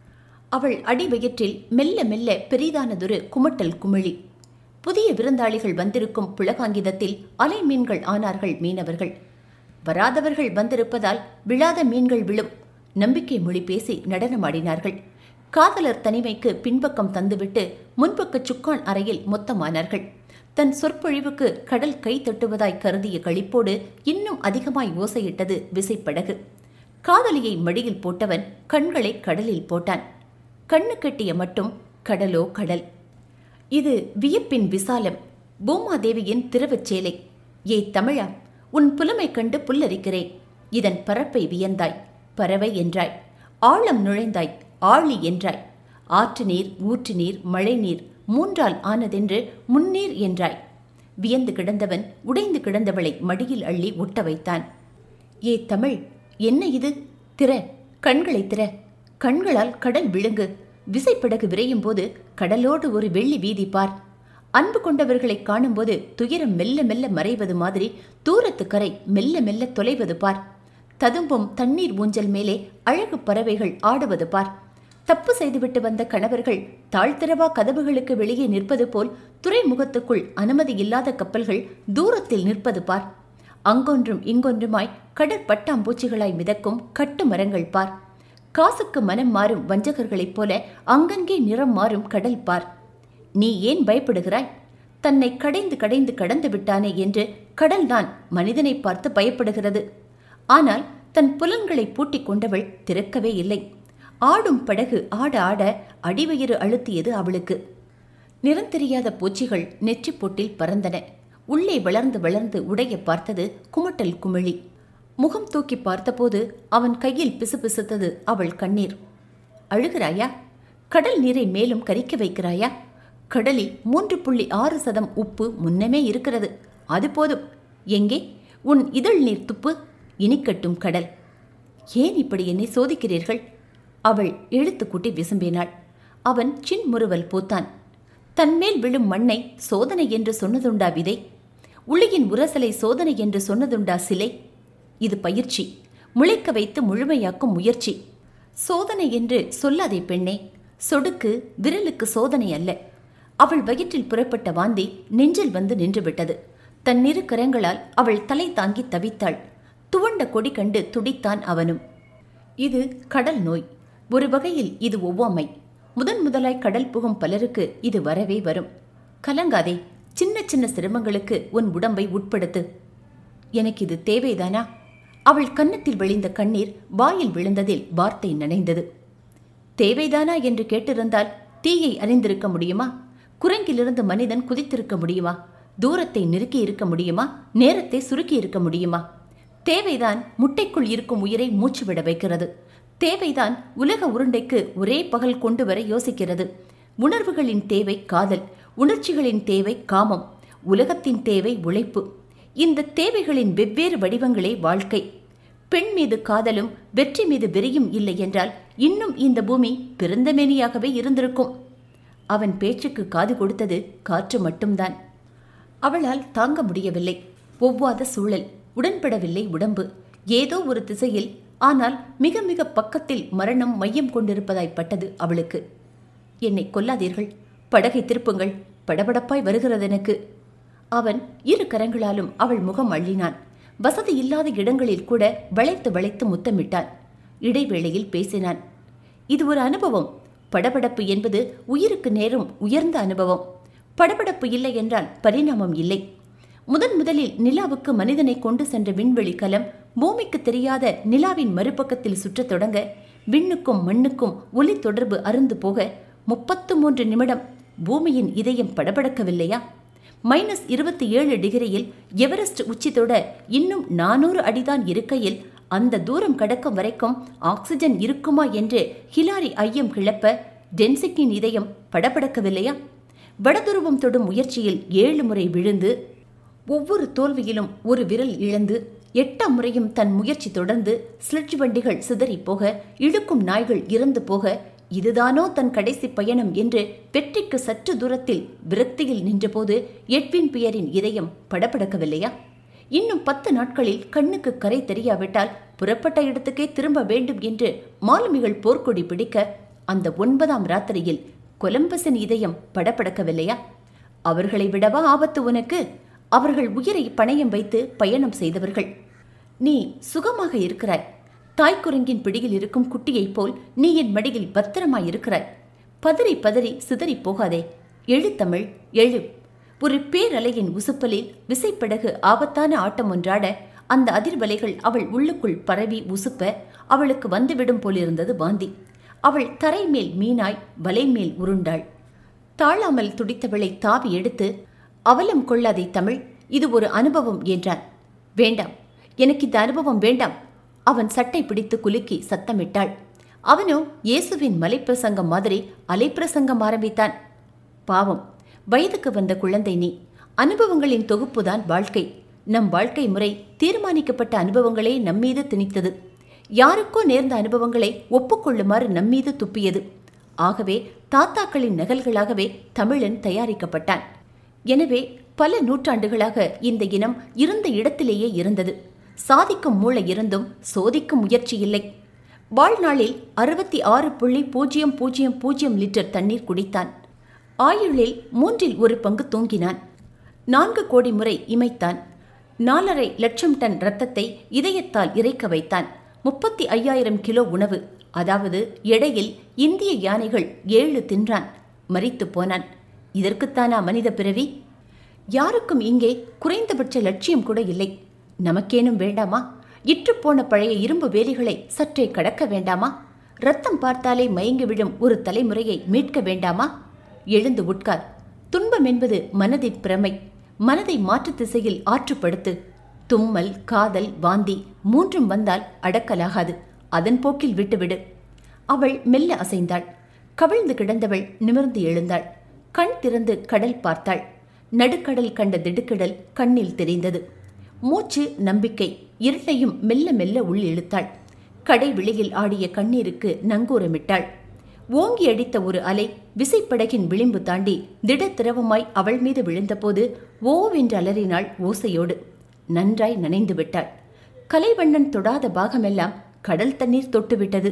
அவள் அடிவயிற்றில் மெல்ல மெல்ல பெரிதானதொரு குமட்டல் குமிழி புதிய விருந்தாளிகள் வந்திருக்கும் புலகாங்கிதத்தில் அலை மீன்கள் ஆனார்கள் மீனவர்கள் வராதவர்கள் வந்திருப்பதால் விழாத மீன்கள் விழும் நம்பிக்கை மொழி பேசி நடனமாடினார்கள் காதலர் தனிமைக்கு பின்பக்கம் தந்துவிட்டு முன்பக்க சுக்கான் அறையில் மொத்தமானார்கள் தன் சொற்பொழிவுக்கு கடல் கை தட்டுவதாய் கருதிய களிப்போடு இன்னும் அதிகமாய் ஓசையிட்டது விசைப்படகு காதலியை மடியில் போட்டவன் கண்களை கடலில் போட்டான் கண்ணு கட்டிய மட்டும் கடலோ கடல் இது வியப்பின் விசாலம் பூமாதேவியின் திருவச்சேலை ஏ தமிழா உன் புலமை கண்டு புல்லரிக்கிறேன் இதன் பரப்பை வியந்தாய் பறவை என்றாய் ஆழம் நுழைந்தாய் ஆழி என்றாய் ஆற்று நீர் ஊற்று நீர் மழை நீர் மூன்றால் ஆனதென்று முன்னீர் என்றாய் வியந்து கிடந்தவன் உடைந்து கிடந்தவளை மடியில் அள்ளி ஒட்ட வைத்தான் ஏ தமிழ் என்ன இது திற கண்களை திற கண்களால் கடல் விழுங்கு விசைப்படகு விரையும் போது கடலோடு ஒரு வெள்ளி வீதி பார் அன்பு கொண்டவர்களை காணும்போது துயரம் மெல்ல மெல்ல மறைவது மாதிரி தூரத்து கரை மெல்ல மெல்ல தொலைவது பார் ததும்பும் தண்ணீர் ஊஞ்சல் மேலே அழகு பறவைகள் ஆடுவது பார் தப்பு செய்துவிட்டு வந்த கணவர்கள் தாழ்த்திரவா கதவுகளுக்கு வெளியே நிற்பது போல் துறைமுகத்துக்குள் அனுமதி இல்லாத கப்பல்கள் தூரத்தில் நிற்பது பார் அங்கொன்றும் இங்கொன்றுமாய் கடற்பட்டாம்பூச்சிகளாய் மிதக்கும் கட்டு மரங்கள் பார் காசுக்கு மனம் மாறும் வஞ்சகர்களைப் போல அங்கங்கே நிறம் மாறும் கடல் பார் நீ ஏன் பயப்படுகிறாய் தன்னை கடைந்து கடைந்து கடந்து விட்டானே என்று கடல்தான் மனிதனை பார்த்து பயப்படுகிறது ஆனால் தன் புலன்களை பூட்டிக் கொண்டவள் திறக்கவே இல்லை ஆடும் படகு ஆட ஆட அடிவயிறு அழுத்தியது அவளுக்கு நிறந்தெரியாத பூச்சிகள் நெற்றிப் பொட்டில் பறந்தன உள்ளே வளர்ந்து வளர்ந்து உடைய பார்த்தது குமட்டல் குமிழி முகம் தூக்கி பார்த்தபோது அவன் கையில் பிசுபிசுத்தது அவள் கண்ணீர் அழுகிறாயா கடல் நீரை மேலும் கரிக்க வைக்கிறாயா கடலில் மூன்று புள்ளி ஆறு சதம் உப்பு முன்னமே இருக்கிறது அது போதும் எங்கே உன் இதழ் நீர் துப்பு இனிக்கட்டும் கடல் ஏன் இப்படி என்னை சோதிக்கிறீர்கள் அவள் இழுத்து கூட்டி விசும்பினாள் அவன் சின்முறுவல் பூத்தான் தன்மேல் விழும் மண்ணை சோதனை என்று சொன்னதுண்டா விதை உளியின் உரசலை சோதனை என்று சொன்னதுண்டா சிலை இது பயிற்சி முளைக்க வைத்து முழுமையாக்கும் முயற்சி சோதனை என்று சொல்லாதே பெண்ணே சொடுக்கு விரலுக்கு சோதனை அல்ல அவள் வயிற்றில் புறப்பட்ட வாந்தி நெஞ்சில் வந்து நின்றுவிட்டது தன் இரு கரங்களால் அவள் தலை தாங்கி தவித்தாள் துவண்ட கொடி கண்டு துடித்தான் அவனும் இது கடல் நோய் ஒரு வகையில் இது ஒவ்வாமை முதன் முதலாய் கடல் புகும் பலருக்கு இது வரவே வரும் கலங்காதே சின்ன சின்ன சிரமங்களுக்கு உன் உடம்பை உட்படுத்து எனக்கு இது தேவைதானா அவள் கன்னத்தில் விழிந்த கண்ணீர் வாயில் விழுந்ததில் வார்த்தை நனைந்தது தேவைதானா என்று கேட்டிருந்தால் தீயை அறிந்திருக்க முடியுமா குரங்கிலிருந்து மனிதன் குதித்திருக்க முடியுமா தூரத்தை நெருக்கி இருக்க முடியுமா நேரத்தை சுருக்கி இருக்க முடியுமா தேவைதான் முட்டைக்குள் இருக்கும் உயிரை மூச்சு விட வைக்கிறது தேவைதான் உலக உருண்டைக்கு ஒரே பகல் கொண்டு வர யோசிக்கிறது உணர்வுகளின் தேவை காதல் உணர்ச்சிகளின் தேவை காமம் உலகத்தின் தேவை உழைப்பு இந்த தேவைகளின் வெவ்வேறு வடிவங்களே வாழ்க்கை பெண் மீது காதலும் வெற்றி மீது வெறியும் இல்லை என்றால் இன்னும் இந்த பூமி பிறந்தமேனியாகவே இருந்திருக்கும் அவன் பேச்சுக்கு காது கொடுத்தது காற்று மட்டும்தான் அவளால் தாங்க முடியவில்லை ஒவ்வாத சூழல் உடன்படவில்லை உடம்பு ஏதோ ஒரு திசையில் ஆனால் மிக மிக பக்கத்தில் மரணம் மையம் கொண்டிருப்பதாய் பட்டது அவளுக்கு என்னை கொல்லாதீர்கள் படகை திருப்புங்கள் படபடப்பாய் வருகிறது எனக்கு அவன் இரு கரங்களாலும் அவள் முகம் அள்ளினான் வசதி இல்லாத இடங்களில் கூட வளைத்து வளைத்து முத்தமிட்டான் இடைவேளையில் பேசினான் இது ஒரு அனுபவம் படபடப்பு என்பது உயிருக்கு நேரும் உயர்ந்த அனுபவம் படபடப்பு இல்லை என்றால் பரிணாமம் இல்லை முதன் முதலில் நிலாவுக்கு மனிதனை கொண்டு சென்ற விண்வெளி கலம் பூமிக்கு தெரியாத நிலாவின் மறுபக்கத்தில் சுற்றத் தொடங்க விண்ணுக்கும் மண்ணுக்கும் ஒலி தொடர்பு அருந்து போக முப்பத்து மூன்று நிமிடம் பூமியின் இதயம் படபடக்கவில்லையா மைனஸ் இருபத்தி ஏழு டிகிரியில் எவரெஸ்ட் உச்சி தொட இன்னும் நானூறு அடிதான் இருக்கையில் அந்த தூரம் கடக்கும் வரைக்கும் ஆக்சிஜன் இருக்குமா என்று ஹிலாரி ஐயம் கிளப்ப டென்சிக்கின் இதயம் படபடக்கவில்லையா வடதுருவம் தொடும் முயற்சியில் ஏழு முறை விழுந்து ஒவ்வொரு தோல்வியிலும் ஒரு விரல் இழந்து எட்டாம் முறையும் தன் முயற்சி தொடர்ந்து ஸ்லெட்ஜ் வண்டிகள் சிதறிப் போக இழுக்கும் நாய்கள் இறந்து போக இதுதானோ தன் கடைசி பயணம் என்று வெற்றிக்கு சற்று தூரத்தில் விரக்தியில் நின்றபோது எட்வின் பியரின் இதயம் படபடக்கவில்லையா இன்னும் பத்து நாட்களில் கண்ணுக்கு கரை தெரியாவிட்டால் புறப்பட்ட இடத்துக்கே திரும்ப வேண்டும் என்று மாலுமிகள் போர்க்கொடி பிடிக்க அந்த ஒன்பதாம் ராத்திரியில் கொலம்பஸின் இதயம் படபடக்கவில்லையா அவர்களை விடவா ஆபத்து உனக்கு அவர்கள் உயிரை பணயம் வைத்து பயணம் செய்தவர்கள் நீ சுகமாக இருக்கிறாய் தாய்க்குரங்கின் பிடியில் இருக்கும் குட்டியைப் போல் நீ என் மடியில் பத்திரமாய் இருக்கிறாய் பதறி பதறி சிதறி போகாதே எழு தமிழ் எழு ஒரு பேரலையின் உசுப்பலில் விசைப்படகு ஆபத்தான ஆட்டம் ஒன்றாட அந்த அதிர்வலைகள் அவள் உள்ளுக்குள் பரவி உசுப்ப அவளுக்கு வந்துவிடும் போலிருந்தது வாந்தி அவள் தரை மேல் மீனாய் வலை மேல் உருண்டாள் தாழாமல் துடித்தவளை தாவி எடுத்து அவலம் கொள்ளாதே தமிழ் இது ஒரு அனுபவம் என்றான் வேண்டாம் எனக்கு இந்த அனுபவம் வேண்டாம் அவன் சட்டை பிடித்து குலுக்கி சத்தமிட்டாள் அவனோ இயேசுவின் மலைப்பிரசங்கம் மாதிரி அலைப்பிரசங்கம் ஆரம்பித்தான் பாவம் வயதுக்கு வந்த குழந்தை நீ அனுபவங்களின் தொகுப்புதான் வாழ்க்கை நம் வாழ்க்கை முறை தீர்மானிக்கப்பட்ட அனுபவங்களே நம்மீது திணித்தது யாருக்கோ நேர்ந்த அனுபவங்களை ஒப்புக்கொள்ளுமாறு நம்மீது துப்பியது ஆகவே தாத்தாக்களின் நகல்களாகவே தமிழன் தயாரிக்கப்பட்டான் எனவே பல நூற்றாண்டுகளாக இந்த இனம் இருந்த இடத்திலேயே இருந்தது சாதிக்கும் மூளை இருந்தும் சோதிக்கும் முயற்சி இல்லை வாழ்நாளில் அறுபத்தி ஆறு புள்ளி பூஜ்ஜியம் பூஜ்ஜியம் பூஜ்ஜியம் லிட்டர் தண்ணீர் குடித்தான் ஆயுளில் மூன்றில் ஒரு பங்கு தூங்கினான் நான்கு கோடி முறை இமைத்தான் நாலரை லட்சம் டன் இரத்தத்தை இதயத்தால் இறைக்க வைத்தான் முப்பத்தி ஐயாயிரம் கிலோ உணவு அதாவது எடையில் இந்திய யானைகள் ஏழு தின்றான் மரித்து போனான் இதற்குத்தானா மனித பிறவி யாருக்கும் இங்கே குறைந்தபட்ச லட்சியம் கூட இல்லை நமக்கேனும் வேண்டாமா இற்றுப்போன பழைய இரும்பு வேலிகளை சற்றே கடக்க வேண்டாமா ரத்தம் பார்த்தாலே மயங்கி விழும் ஒரு தலைமுறையை மீட்க வேண்டாமா எழுந்து உட்கார் துன்பம் என்பது மனதின் பிரமை மனதை மாற்று திசையில் ஆற்றுப்படுத்து தும்மல் காதல் வாந்தி மூன்றும் வந்தால் அடக்கலாகாது அதன் போக்கில் விட்டுவிடு அவள் மெல்ல அசைந்தாள் கவிழ்ந்து கிடந்தவள் நிமிர்ந்து எழுந்தாள் கண் திறந்து கடல் பார்த்தாள் நடுக்கடல் கண்ட திடுக்கிடல் கண்ணில் தெரிந்தது மூச்சு நம்பிக்கை இரண்டையும் மெல்ல மெல்ல உள் இழுத்தாள் கடை விழியில் ஆடிய கண்ணீருக்கு நங்கூரமிட்டாள் ஓங்கி அடித்த ஒரு அலை விசைப்படகின் விளிம்பு தாண்டி திடத்திரவமாய் அவள் மீது விழுந்தபோது ஓவென்று அலறினாள் ஓசையோடு நன்றாய் நனைந்து விட்டாள் கலைவண்ணன் தொடாத பாகமெல்லாம் கடல் தண்ணீர் தொட்டுவிட்டது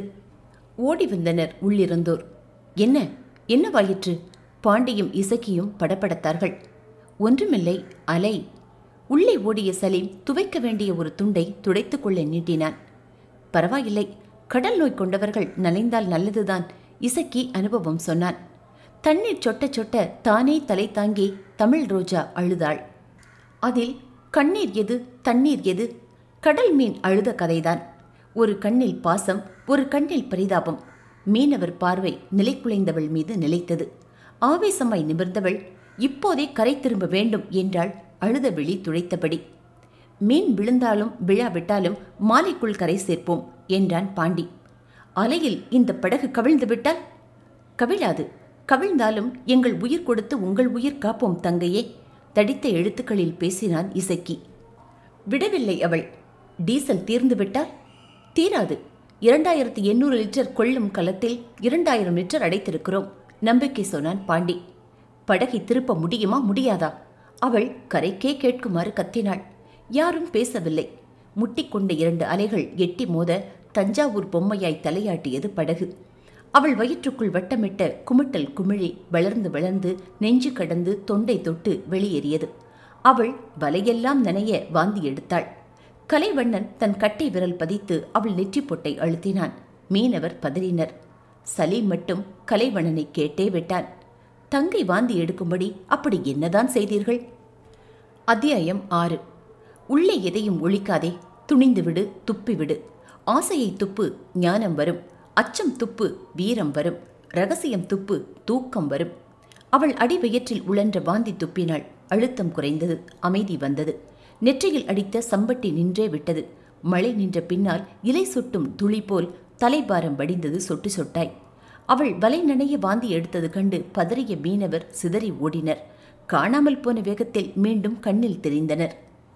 ஓடி வந்தனர் உள்ளிருந்தோர் என்ன என்னவாயிற்று பாண்டியும் இசக்கியும் படபடத்தார்கள் ஒன்றுமில்லை அலை உள்ளே ஓடிய சலீம் துவைக்க வேண்டிய ஒரு துண்டை துடைத்துக் கொள்ள நீட்டினான் பரவாயில்லை கடல் நோய் கொண்டவர்கள் நனைந்தால் நல்லதுதான் இசக்கி அனுபவம் சொன்னான் தண்ணீர் சொட்ட சொட்ட தானே தலை தாங்கி தமிழ் ரோஜா அழுதாள் அதில் கண்ணீர் எது தண்ணீர் எது கடல் மீன் அழுத கதைதான் ஒரு கண்ணில் பாசம் ஒரு கண்ணில் பரிதாபம் மீனவர் பார்வை நிலைக்குலைந்தவள் மீது நிலைத்தது ஆவேசமாய் நிமிர்ந்தவள் இப்போதே கரை திரும்ப வேண்டும் என்றாள் அழுத விழி துளைத்தபடி மீன் விழுந்தாலும் விழாவிட்டாலும் மாலைக்குள் கரை சேர்ப்போம் என்றான் பாண்டி அலையில் இந்த படகு கவிழ்ந்து விட்டால் கவிழாது கவிழ்ந்தாலும் எங்கள் உயிர் கொடுத்து உங்கள் உயிர் காப்போம் தங்கையே தடித்த எழுத்துக்களில் பேசினான் இசக்கி விடவில்லை அவள் டீசல் தீர்ந்து விட்டால் தீராது இரண்டாயிரத்தி எண்ணூறு லிட்டர் கொள்ளும் கலத்தில் இரண்டாயிரம் லிட்டர் அடைத்திருக்கிறோம் நம்பிக்கை சொன்னான் பாண்டி படகை திருப்ப முடியுமா முடியாதா அவள் கரைக்கே கேட்குமாறு கத்தினாள் யாரும் பேசவில்லை முட்டிக்கொண்ட இரண்டு அலைகள் எட்டி மோத தஞ்சாவூர் பொம்மையாய் தலையாட்டியது படகு அவள் வயிற்றுக்குள் வட்டமிட்ட குமிட்டல் குமிழி வளர்ந்து வளர்ந்து நெஞ்சு கடந்து தொண்டை தொட்டு வெளியேறியது அவள் வலையெல்லாம் நனைய வாந்தி எடுத்தாள் கலைவண்ணன் தன் கட்டை விரல் பதித்து அவள் நெற்றிப் பொட்டை அழுத்தினான் மீனவர் பதறினர் சலீம் மட்டும் கலைவண்ணனை கேட்டே விட்டான் தங்கை வாந்தி எடுக்கும்படி அப்படி என்னதான் செய்தீர்கள் அத்தியாயம் ஆறு உள்ளே எதையும் ஒழிக்காதே துணிந்து விடு துப்பி விடு ஆசையை துப்பு ஞானம் வரும் அச்சம் துப்பு வீரம் வரும் ரகசியம் துப்பு தூக்கம் வரும் அவள் அடிவயிற்றில் உழன்ற வாந்தி துப்பினாள் அழுத்தம் குறைந்தது அமைதி வந்தது நெற்றியில் அடித்த சம்பட்டி நின்றே விட்டது மழை நின்ற பின்னால் இலை சொட்டும் துளி போல் தலைபாரம் வடிந்தது சொட்டு சொட்டாய் அவள் வலை நனைய வாந்தி எடுத்தது கண்டு பதறிய மீனவர் சிதறி ஓடினர் காணாமல் போன வேகத்தில் மீண்டும் கண்ணில் தெரிந்தனர்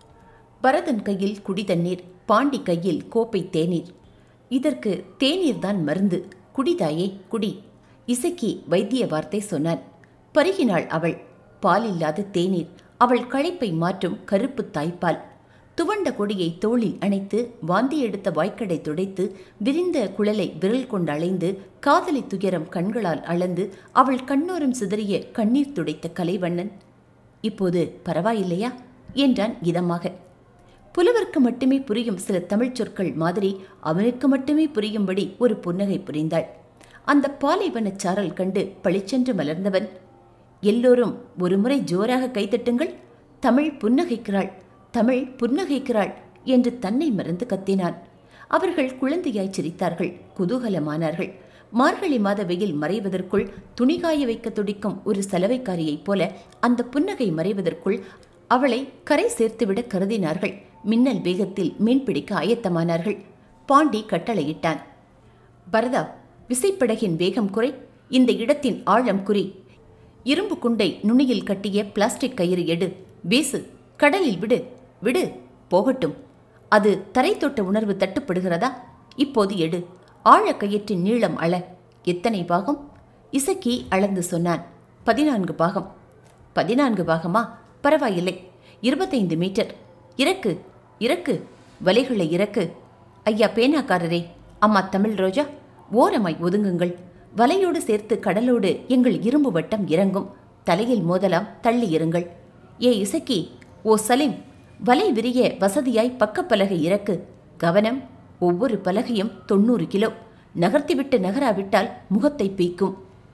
பரதன் கையில் குடி தண்ணீர் பாண்டி கையில் கோப்பை தேநீர் இதற்கு தேநீர் தான் மருந்து குடிதாயே குடி இசக்கி வைத்திய வார்த்தை சொன்னான் பருகினாள் அவள் பால் இல்லாத தேநீர் அவள் களைப்பை மாற்றும் கருப்பு தாய்ப்பால் துவண்ட கொடியை தோளில் அணைத்து வாந்தி எடுத்த வாய்க்கடை துடைத்து விரிந்த குழலை விரல் கொண்டு அலைந்து காதலி துயரம் கண்களால் அளந்து அவள் கண்ணோரம் சிதறிய கண்ணீர் துடைத்த கலைவண்ணன் இப்போது பரவாயில்லையா என்றான் இதமாக புலவருக்கு மட்டுமே புரியும் சில தமிழ்ச் சொற்கள் மாதிரி அவனுக்கு மட்டுமே புரியும்படி ஒரு புன்னகை புரிந்தாள் அந்த பாலைவனச் சாரல் கண்டு பளிச்சென்று மலர்ந்தவன் எல்லோரும் ஒருமுறை ஜோராக கைதட்டுங்கள் தமிழ் புன்னகைக்கிறாள் தமிழ் புன்னகைக்கிறாள் என்று தன்னை மறந்து கத்தினான் அவர்கள் குழந்தையாய் சிரித்தார்கள் குதூகலமானார்கள் மார்கழி மாத வெயில் மறைவதற்குள் துணிகாய வைக்க துடிக்கும் ஒரு சலவைக்காரியைப் போல அந்த புன்னகை மறைவதற்குள் அவளை கரை சேர்த்துவிட கருதினார்கள் மின்னல் வேகத்தில் மீன்பிடிக்க ஆயத்தமானார்கள் பாண்டி கட்டளையிட்டான் பரதா விசைப்படகின் வேகம் குறை இந்த இடத்தின் ஆழம் குறி இரும்பு குண்டை நுனியில் கட்டிய பிளாஸ்டிக் கயிறு எடு வீசு கடலில் விடு விடு போகட்டும் அது தரை தொட்ட உணர்வு தட்டுப்படுகிறதா இப்போது எடு ஆழக்கயிற்றின் நீளம் அள எத்தனை பாகம் இசக்கி அளந்து சொன்னான் பதினான்கு பாகம் பதினான்கு பாகமா பரவாயில்லை இருபத்தைந்து மீட்டர் இறக்கு இறக்கு வலைகளை இறக்கு ஐயா பேனாக்காரரே அம்மா தமிழ் ரோஜா ஓரமாய் ஒதுங்குங்கள் வலையோடு சேர்த்து கடலோடு எங்கள் இரும்பு வட்டம் இறங்கும் தலையில் மோதலாம் தள்ளி இருங்கள் ஏ இசக்கி ஓ சலீம் வலை விரிய வசதியாய் பக்கப்பலகை இறக்கு கவனம் ஒவ்வொரு பலகையும் தொண்ணூறு கிலோ நகர்த்திவிட்டு நகராவிட்டால் முகத்தை பீக்கும்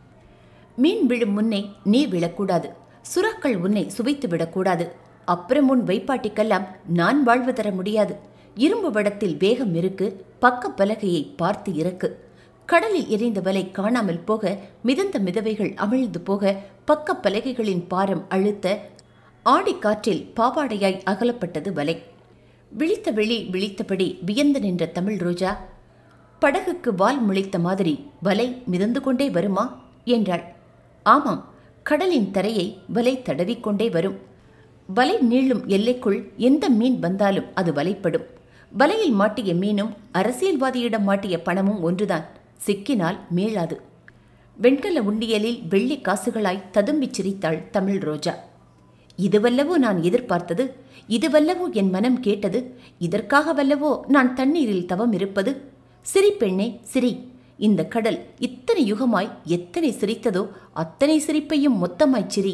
மீன் விழும் முன்னே நீர் விழக்கூடாது சுறாக்கள் உன்னை சுவைத்து விடக்கூடாது அப்புறம் உன் வைப்பாட்டிக்கெல்லாம் நான் வாழ்வு தர முடியாது இரும்பு வடத்தில் வேகம் இருக்கு பக்க பலகையை பார்த்து இறக்கு கடலில் எரிந்த வலை காணாமல் போக மிதந்த மிதவைகள் அமிழ்ந்து போக பக்க பலகைகளின் பாரம் அழுத்த ஆடிக்காற்றில் பாவாடையாய் அகலப்பட்டது வலை விழித்த வெளி விழித்தபடி வியந்து நின்ற தமிழ் ரோஜா படகுக்கு வால் முளைத்த மாதிரி வலை மிதந்து கொண்டே வருமா என்றாள் ஆமாம் கடலின் தரையை வலை தடவிக்கொண்டே வரும் வலை நீளும் எல்லைக்குள் எந்த மீன் வந்தாலும் அது வலைப்படும் வலையில் மாட்டிய மீனும் அரசியல்வாதியிடம் மாட்டிய பணமும் ஒன்றுதான் சிக்கினால் மீளாது வெண்கல உண்டியலில் வெள்ளி காசுகளாய் ததும்பிச் சிரித்தாள் தமிழ் ரோஜா இதுவல்லவோ நான் எதிர்பார்த்தது இதுவல்லவோ என் மனம் கேட்டது இதற்காக வல்லவோ நான் தண்ணீரில் தவம் இருப்பது சிரி பெண்ணே சிரி இந்த கடல் இத்தனை யுகமாய் எத்தனை சிரித்ததோ அத்தனை சிரிப்பையும் மொத்தமாய் சிரி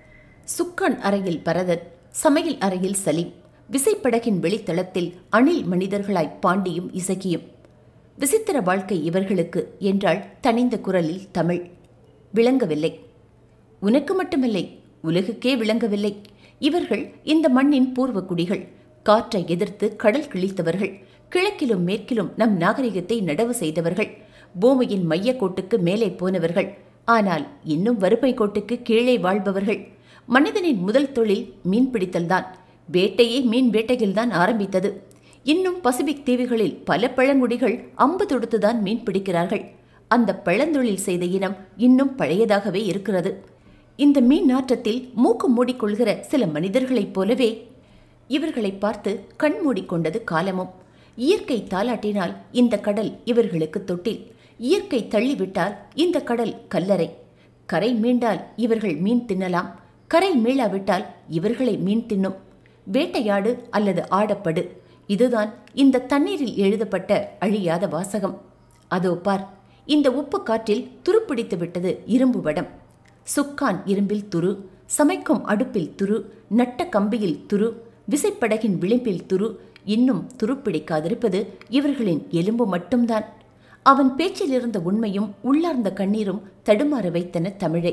சுக்கான் அறையில் பரதன் சமையல் அறையில் சலீம் விசைப்படகின் வெளித்தளத்தில் அணில் மனிதர்களாய் பாண்டியும் இசக்கியும் விசித்திர வாழ்க்கை இவர்களுக்கு என்றாள் தனிந்த குரலில் தமிழ் விளங்கவில்லை உனக்கு மட்டுமில்லை உலகுக்கே விளங்கவில்லை இவர்கள் இந்த மண்ணின் பூர்வ குடிகள் காற்றை எதிர்த்து கடல் கிழித்தவர்கள் கிழக்கிலும் மேற்கிலும் நம் நாகரிகத்தை நடவு செய்தவர்கள் பூமியின் மையக்கோட்டுக்கு மேலே போனவர்கள் ஆனால் இன்னும் வறுமை கோட்டுக்கு கீழே வாழ்பவர்கள் மனிதனின் முதல் தொழில் மீன்பிடித்தல்தான் வேட்டையே மீன் வேட்டையில்தான் ஆரம்பித்தது இன்னும் பசிபிக் தீவுகளில் பல பழங்குடிகள் அம்பு தொடுத்துதான் மீன் பிடிக்கிறார்கள் அந்த பழந்தொழில் செய்த இனம் இன்னும் பழையதாகவே இருக்கிறது இந்த மீன் நாற்றத்தில் மூக்கு மூடிக்கொள்கிற சில மனிதர்களைப் போலவே இவர்களை பார்த்து கண் மூடிக்கொண்டது காலமும் இயற்கை தாலாட்டினால் இந்த கடல் இவர்களுக்கு தொட்டில் இயற்கை தள்ளிவிட்டால் இந்த கடல் கல்லறை கரை மீண்டால் இவர்கள் மீன் தின்னலாம் கரை மீளாவிட்டால் இவர்களை மீன் தின்னும் வேட்டையாடு அல்லது ஆடப்படு இதுதான் இந்த தண்ணீரில் எழுதப்பட்ட அழியாத வாசகம் அதோ பார் இந்த உப்பு காற்றில் துருப்பிடித்து விட்டது இரும்பு வடம் சுக்கான் இரும்பில் துரு சமைக்கும் அடுப்பில் துரு நட்ட கம்பியில் துரு விசைப்படகின் விளிம்பில் துரு இன்னும் துருப்பிடிக்காதிருப்பது இவர்களின் எலும்பு மட்டும்தான் அவன் பேச்சில் இருந்த உண்மையும் உள்ளார்ந்த கண்ணீரும் தடுமாற வைத்தன தமிழை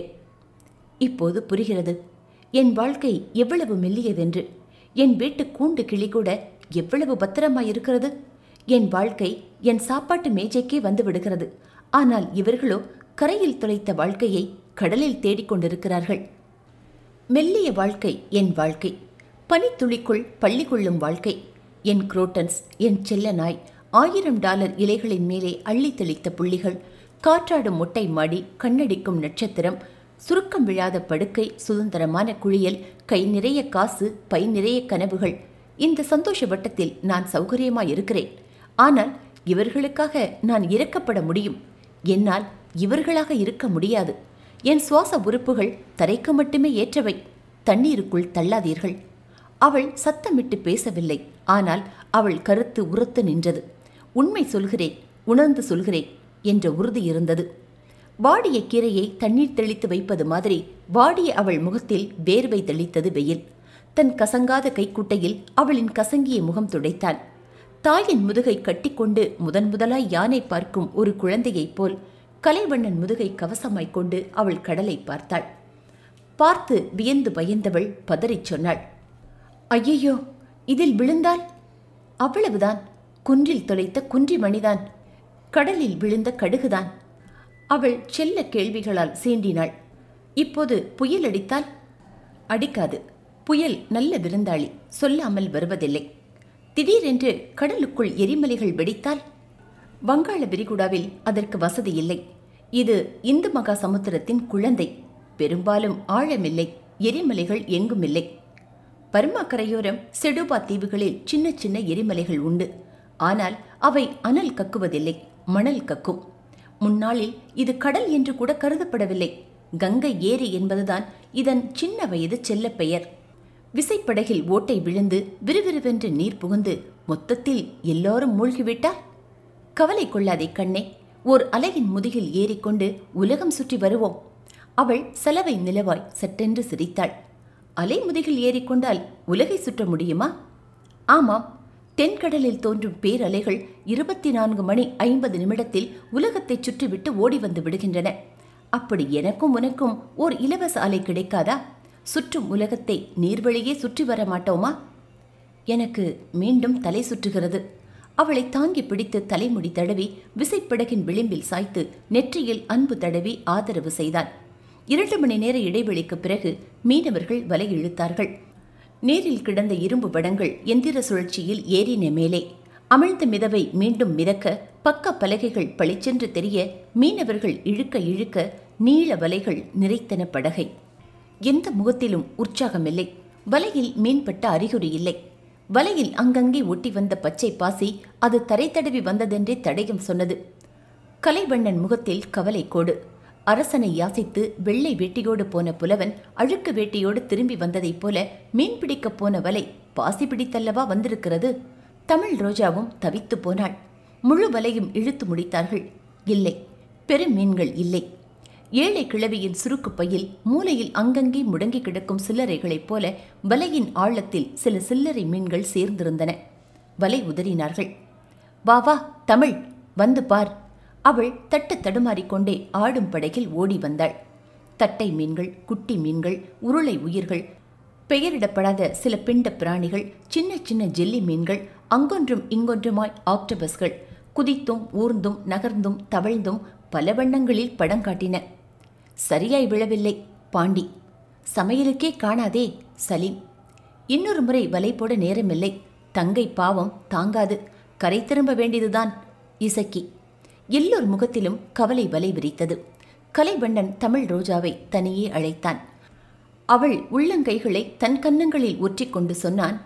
இப்போது புரிகிறது என் வாழ்க்கை எவ்வளவு மெல்லியதென்று என் வீட்டு கூண்டு கிளி கூட எவ்வளவு பத்திரமாயிருக்கிறது என் வாழ்க்கை என் சாப்பாட்டு மேஜைக்கே வந்து விடுகிறது ஆனால் இவர்களோ கரையில் தொலைத்த வாழ்க்கையை கடலில் தேடிக்கொண்டிருக்கிறார்கள் மெல்லிய வாழ்க்கை என் வாழ்க்கை பனித்துளிக்குள் பள்ளி கொள்ளும் வாழ்க்கை என் குரோட்டன்ஸ் என் செல்ல நாய் ஆயிரம் டாலர் இலைகளின் மேலே அள்ளி தெளித்த புள்ளிகள் காற்றாடும் மொட்டை மாடி கண்ணடிக்கும் நட்சத்திரம் சுருக்கம் விழாத படுக்கை சுதந்திரமான குளியல் கை நிறைய காசு பை நிறைய கனவுகள் இந்த சந்தோஷ வட்டத்தில் நான் சௌகரியமாய் இருக்கிறேன் ஆனால் இவர்களுக்காக நான் இறக்கப்பட முடியும் என்னால் இவர்களாக இருக்க முடியாது என் சுவாச உறுப்புகள் தரைக்கு மட்டுமே ஏற்றவை தண்ணீருக்குள் தள்ளாதீர்கள் அவள் சத்தமிட்டு பேசவில்லை ஆனால் அவள் கருத்து உரத்து நின்றது உண்மை சொல்கிறேன் உணர்ந்து சொல்கிறேன் என்ற உறுதி இருந்தது வாடிய கீரையை தண்ணீர் தெளித்து வைப்பது மாதிரி வாடிய அவள் முகத்தில் வேர்வை தெளித்தது வெயில் தன் கசங்காத கைக்குட்டையில் அவளின் கசங்கிய முகம் துடைத்தான் தாயின் முதுகை கட்டிக்கொண்டு முதன் முதலாய் யானை பார்க்கும் ஒரு குழந்தையைப் போல் கலைவண்ணன் முதுகை கவசமாய்க் கொண்டு அவள் கடலை பார்த்தாள் பார்த்து வியந்து பயந்தவள் பதறிச் சொன்னாள் ஐயையோ இதில் விழுந்தால் அவ்வளவுதான் குன்றில் தொலைத்த குன்றி மணிதான் கடலில் விழுந்த கடுகுதான் அவள் செல்ல கேள்விகளால் சீண்டினாள் இப்போது புயல் அடித்தால் அடிக்காது புயல் நல்ல விருந்தாளி சொல்லாமல் வருவதில்லை திடீரென்று கடலுக்குள் எரிமலைகள் வெடித்தால் வங்காள விரிகுடாவில் அதற்கு வசதி இல்லை இது இந்து மகா சமுத்திரத்தின் குழந்தை பெரும்பாலும் ஆழமில்லை எரிமலைகள் எங்கும் இல்லை பர்மா கரையோரம் செடுபா தீவுகளில் சின்ன சின்ன எரிமலைகள் உண்டு ஆனால் அவை அனல் கக்குவதில்லை மணல் கக்கும் முன்னாளில் இது கடல் என்று கூட கருதப்படவில்லை கங்கை ஏரி என்பதுதான் இதன் சின்ன வயது செல்லப் பெயர் விசைப்படகில் ஓட்டை விழுந்து விறுவிறுவென்று நீர் புகுந்து மொத்தத்தில் எல்லோரும் மூழ்கிவிட்டால் கவலை கொள்ளாதே கண்ணே ஓர் அலையின் முதுகில் ஏறிக்கொண்டு உலகம் சுற்றி வருவோம் அவள் செலவை நிலவாய் சட்டென்று சிரித்தாள் அலை முதுகில் ஏறிக்கொண்டால் உலகை சுற்ற முடியுமா ஆமாம் தென்கடலில் தோன்றும் பேரலைகள் இருபத்தி நான்கு மணி ஐம்பது நிமிடத்தில் உலகத்தைச் சுற்றிவிட்டு ஓடி வந்து விடுகின்றன அப்படி எனக்கும் உனக்கும் ஓர் இலவச அலை கிடைக்காதா சுற்றும் உலகத்தை நீர்வழியே சுற்றி வர மாட்டோமா எனக்கு மீண்டும் தலை சுற்றுகிறது அவளை தாங்கி பிடித்து தலைமுடி தடவி விசைப்படகின் விளிம்பில் சாய்த்து நெற்றியில் அன்பு தடவி ஆதரவு செய்தான் இரண்டு மணி நேர இடைவெளிக்கு பிறகு மீனவர்கள் வலை இழுத்தார்கள் நீரில் கிடந்த இரும்பு வடங்கள் எந்திர சுழற்சியில் ஏறின மேலே அமிழ்ந்த மிதவை மீண்டும் மிதக்க பக்க பலகைகள் பளிச்சென்று தெரிய மீனவர்கள் இழுக்க இழுக்க நீள வலைகள் நிறைத்தன படகை எந்த முகத்திலும் உற்சாகமில்லை வலையில் மீன்பட்ட அறிகுறி இல்லை வலையில் அங்கங்கே ஒட்டி வந்த பச்சை பாசி அது தரை தடவி வந்ததென்றே தடயம் சொன்னது கலைவண்ணன் முகத்தில் கவலை கோடு அரசனை யாசித்து வெள்ளை வேட்டியோடு போன புலவன் அழுக்கு வேட்டியோடு திரும்பி வந்ததைப் போல மீன் பிடிக்கப் போன வலை பாசி பிடித்தல்லவா வந்திருக்கிறது தமிழ் ரோஜாவும் தவித்து போனாள் முழு வலையும் இழுத்து முடித்தார்கள் இல்லை பெரும் மீன்கள் இல்லை ஏழை கிழவியின் சுருக்கு பையில் மூலையில் அங்கங்கே முடங்கி கிடக்கும் சில்லறைகளைப் போல வலையின் ஆழத்தில் சில சில்லறை மீன்கள் சேர்ந்திருந்தன வலை உதறினார்கள் வா வா தமிழ் வந்து பார் அவள் தட்டு தடுமாறிக்கொண்டே ஆடும் படகில் ஓடி வந்தாள் தட்டை மீன்கள் குட்டி மீன்கள் உருளை உயிர்கள் பெயரிடப்படாத சில பிண்ட பிராணிகள் சின்ன சின்ன ஜெல்லி மீன்கள் அங்கொன்றும் இங்கொன்றுமாய் ஆக்டபஸ்கள் குதித்தும் ஊர்ந்தும் நகர்ந்தும் தவழ்ந்தும் பல வண்ணங்களில் படம் காட்டின சரியாய் விழவில்லை பாண்டி சமையலுக்கே காணாதே சலீம் இன்னொரு முறை வலை போட நேரமில்லை தங்கை பாவம் தாங்காது கரை திரும்ப வேண்டியதுதான் இசக்கி எல்லோர் முகத்திலும் கவலை வலை விரித்தது கலைவண்ணன் தமிழ் ரோஜாவை தனியே அழைத்தான் அவள் உள்ளங்கைகளை தன் கன்னங்களில் ஒற்றிக்கொண்டு சொன்னான்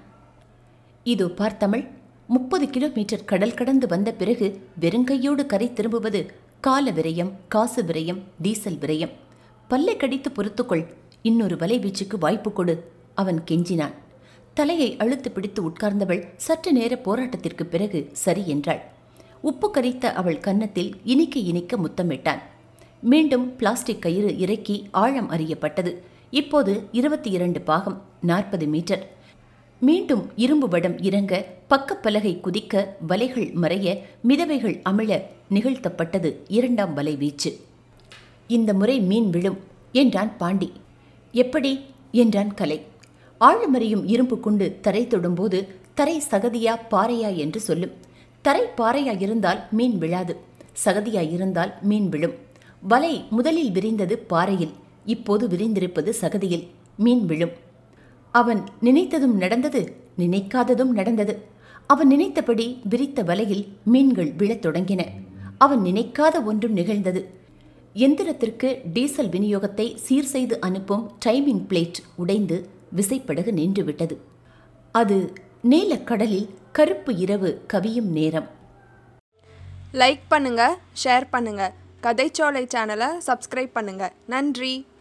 இதோ பார் தமிழ் முப்பது கிலோமீட்டர் கடல் கடந்து வந்த பிறகு வெறுங்கையோடு கரை திரும்புவது கால விரயம் காசு விரயம் டீசல் விரயம் பல்லை கடித்து பொறுத்துக்கொள் இன்னொரு வலை வீச்சுக்கு வாய்ப்பு கொடு அவன் கெஞ்சினான் தலையை அழுத்து பிடித்து உட்கார்ந்தவள் சற்று நேர போராட்டத்திற்கு பிறகு சரி என்றாள் உப்பு கரித்த அவள் கன்னத்தில் இனிக்க இனிக்க முத்தமிட்டான் மீண்டும் பிளாஸ்டிக் கயிறு இறக்கி ஆழம் அறியப்பட்டது இப்போது இருபத்தி இரண்டு பாகம் நாற்பது மீட்டர் மீண்டும் இரும்பு வடம் இறங்க பக்கப்பலகை குதிக்க வலைகள் மறைய மிதவைகள் அமிழ நிகழ்த்தப்பட்டது இரண்டாம் வலை வீச்சு இந்த முறை மீன் விழும் என்றான் பாண்டி எப்படி என்றான் கலை ஆழமறியும் இரும்பு கொண்டு தரை தொடும்போது தரை சகதியா பாறையா என்று சொல்லும் தரை பாறையா இருந்தால் மீன் விழாது சகதியா இருந்தால் மீன் விழும் வலை முதலில் விரிந்தது பாறையில் இப்போது விரிந்திருப்பது சகதியில் மீன் விழும் அவன் நினைத்ததும் நடந்தது நினைக்காததும் நடந்தது அவன் நினைத்தபடி விரித்த வலையில் மீன்கள் விழத் தொடங்கின அவன் நினைக்காத ஒன்றும் நிகழ்ந்தது எந்திரத்திற்கு டீசல் விநியோகத்தை சீர் செய்து அனுப்பும் டைமிங் பிளேட் உடைந்து விசைப்படகு நின்றுவிட்டது அது நீலக்கடலில் கருப்பு இரவு கவியும் நேரம் லைக் பண்ணுங்க ஷேர் பண்ணுங்க கதைச்சோலை சேனலை சப்ஸ்கிரைப் பண்ணுங்க நன்றி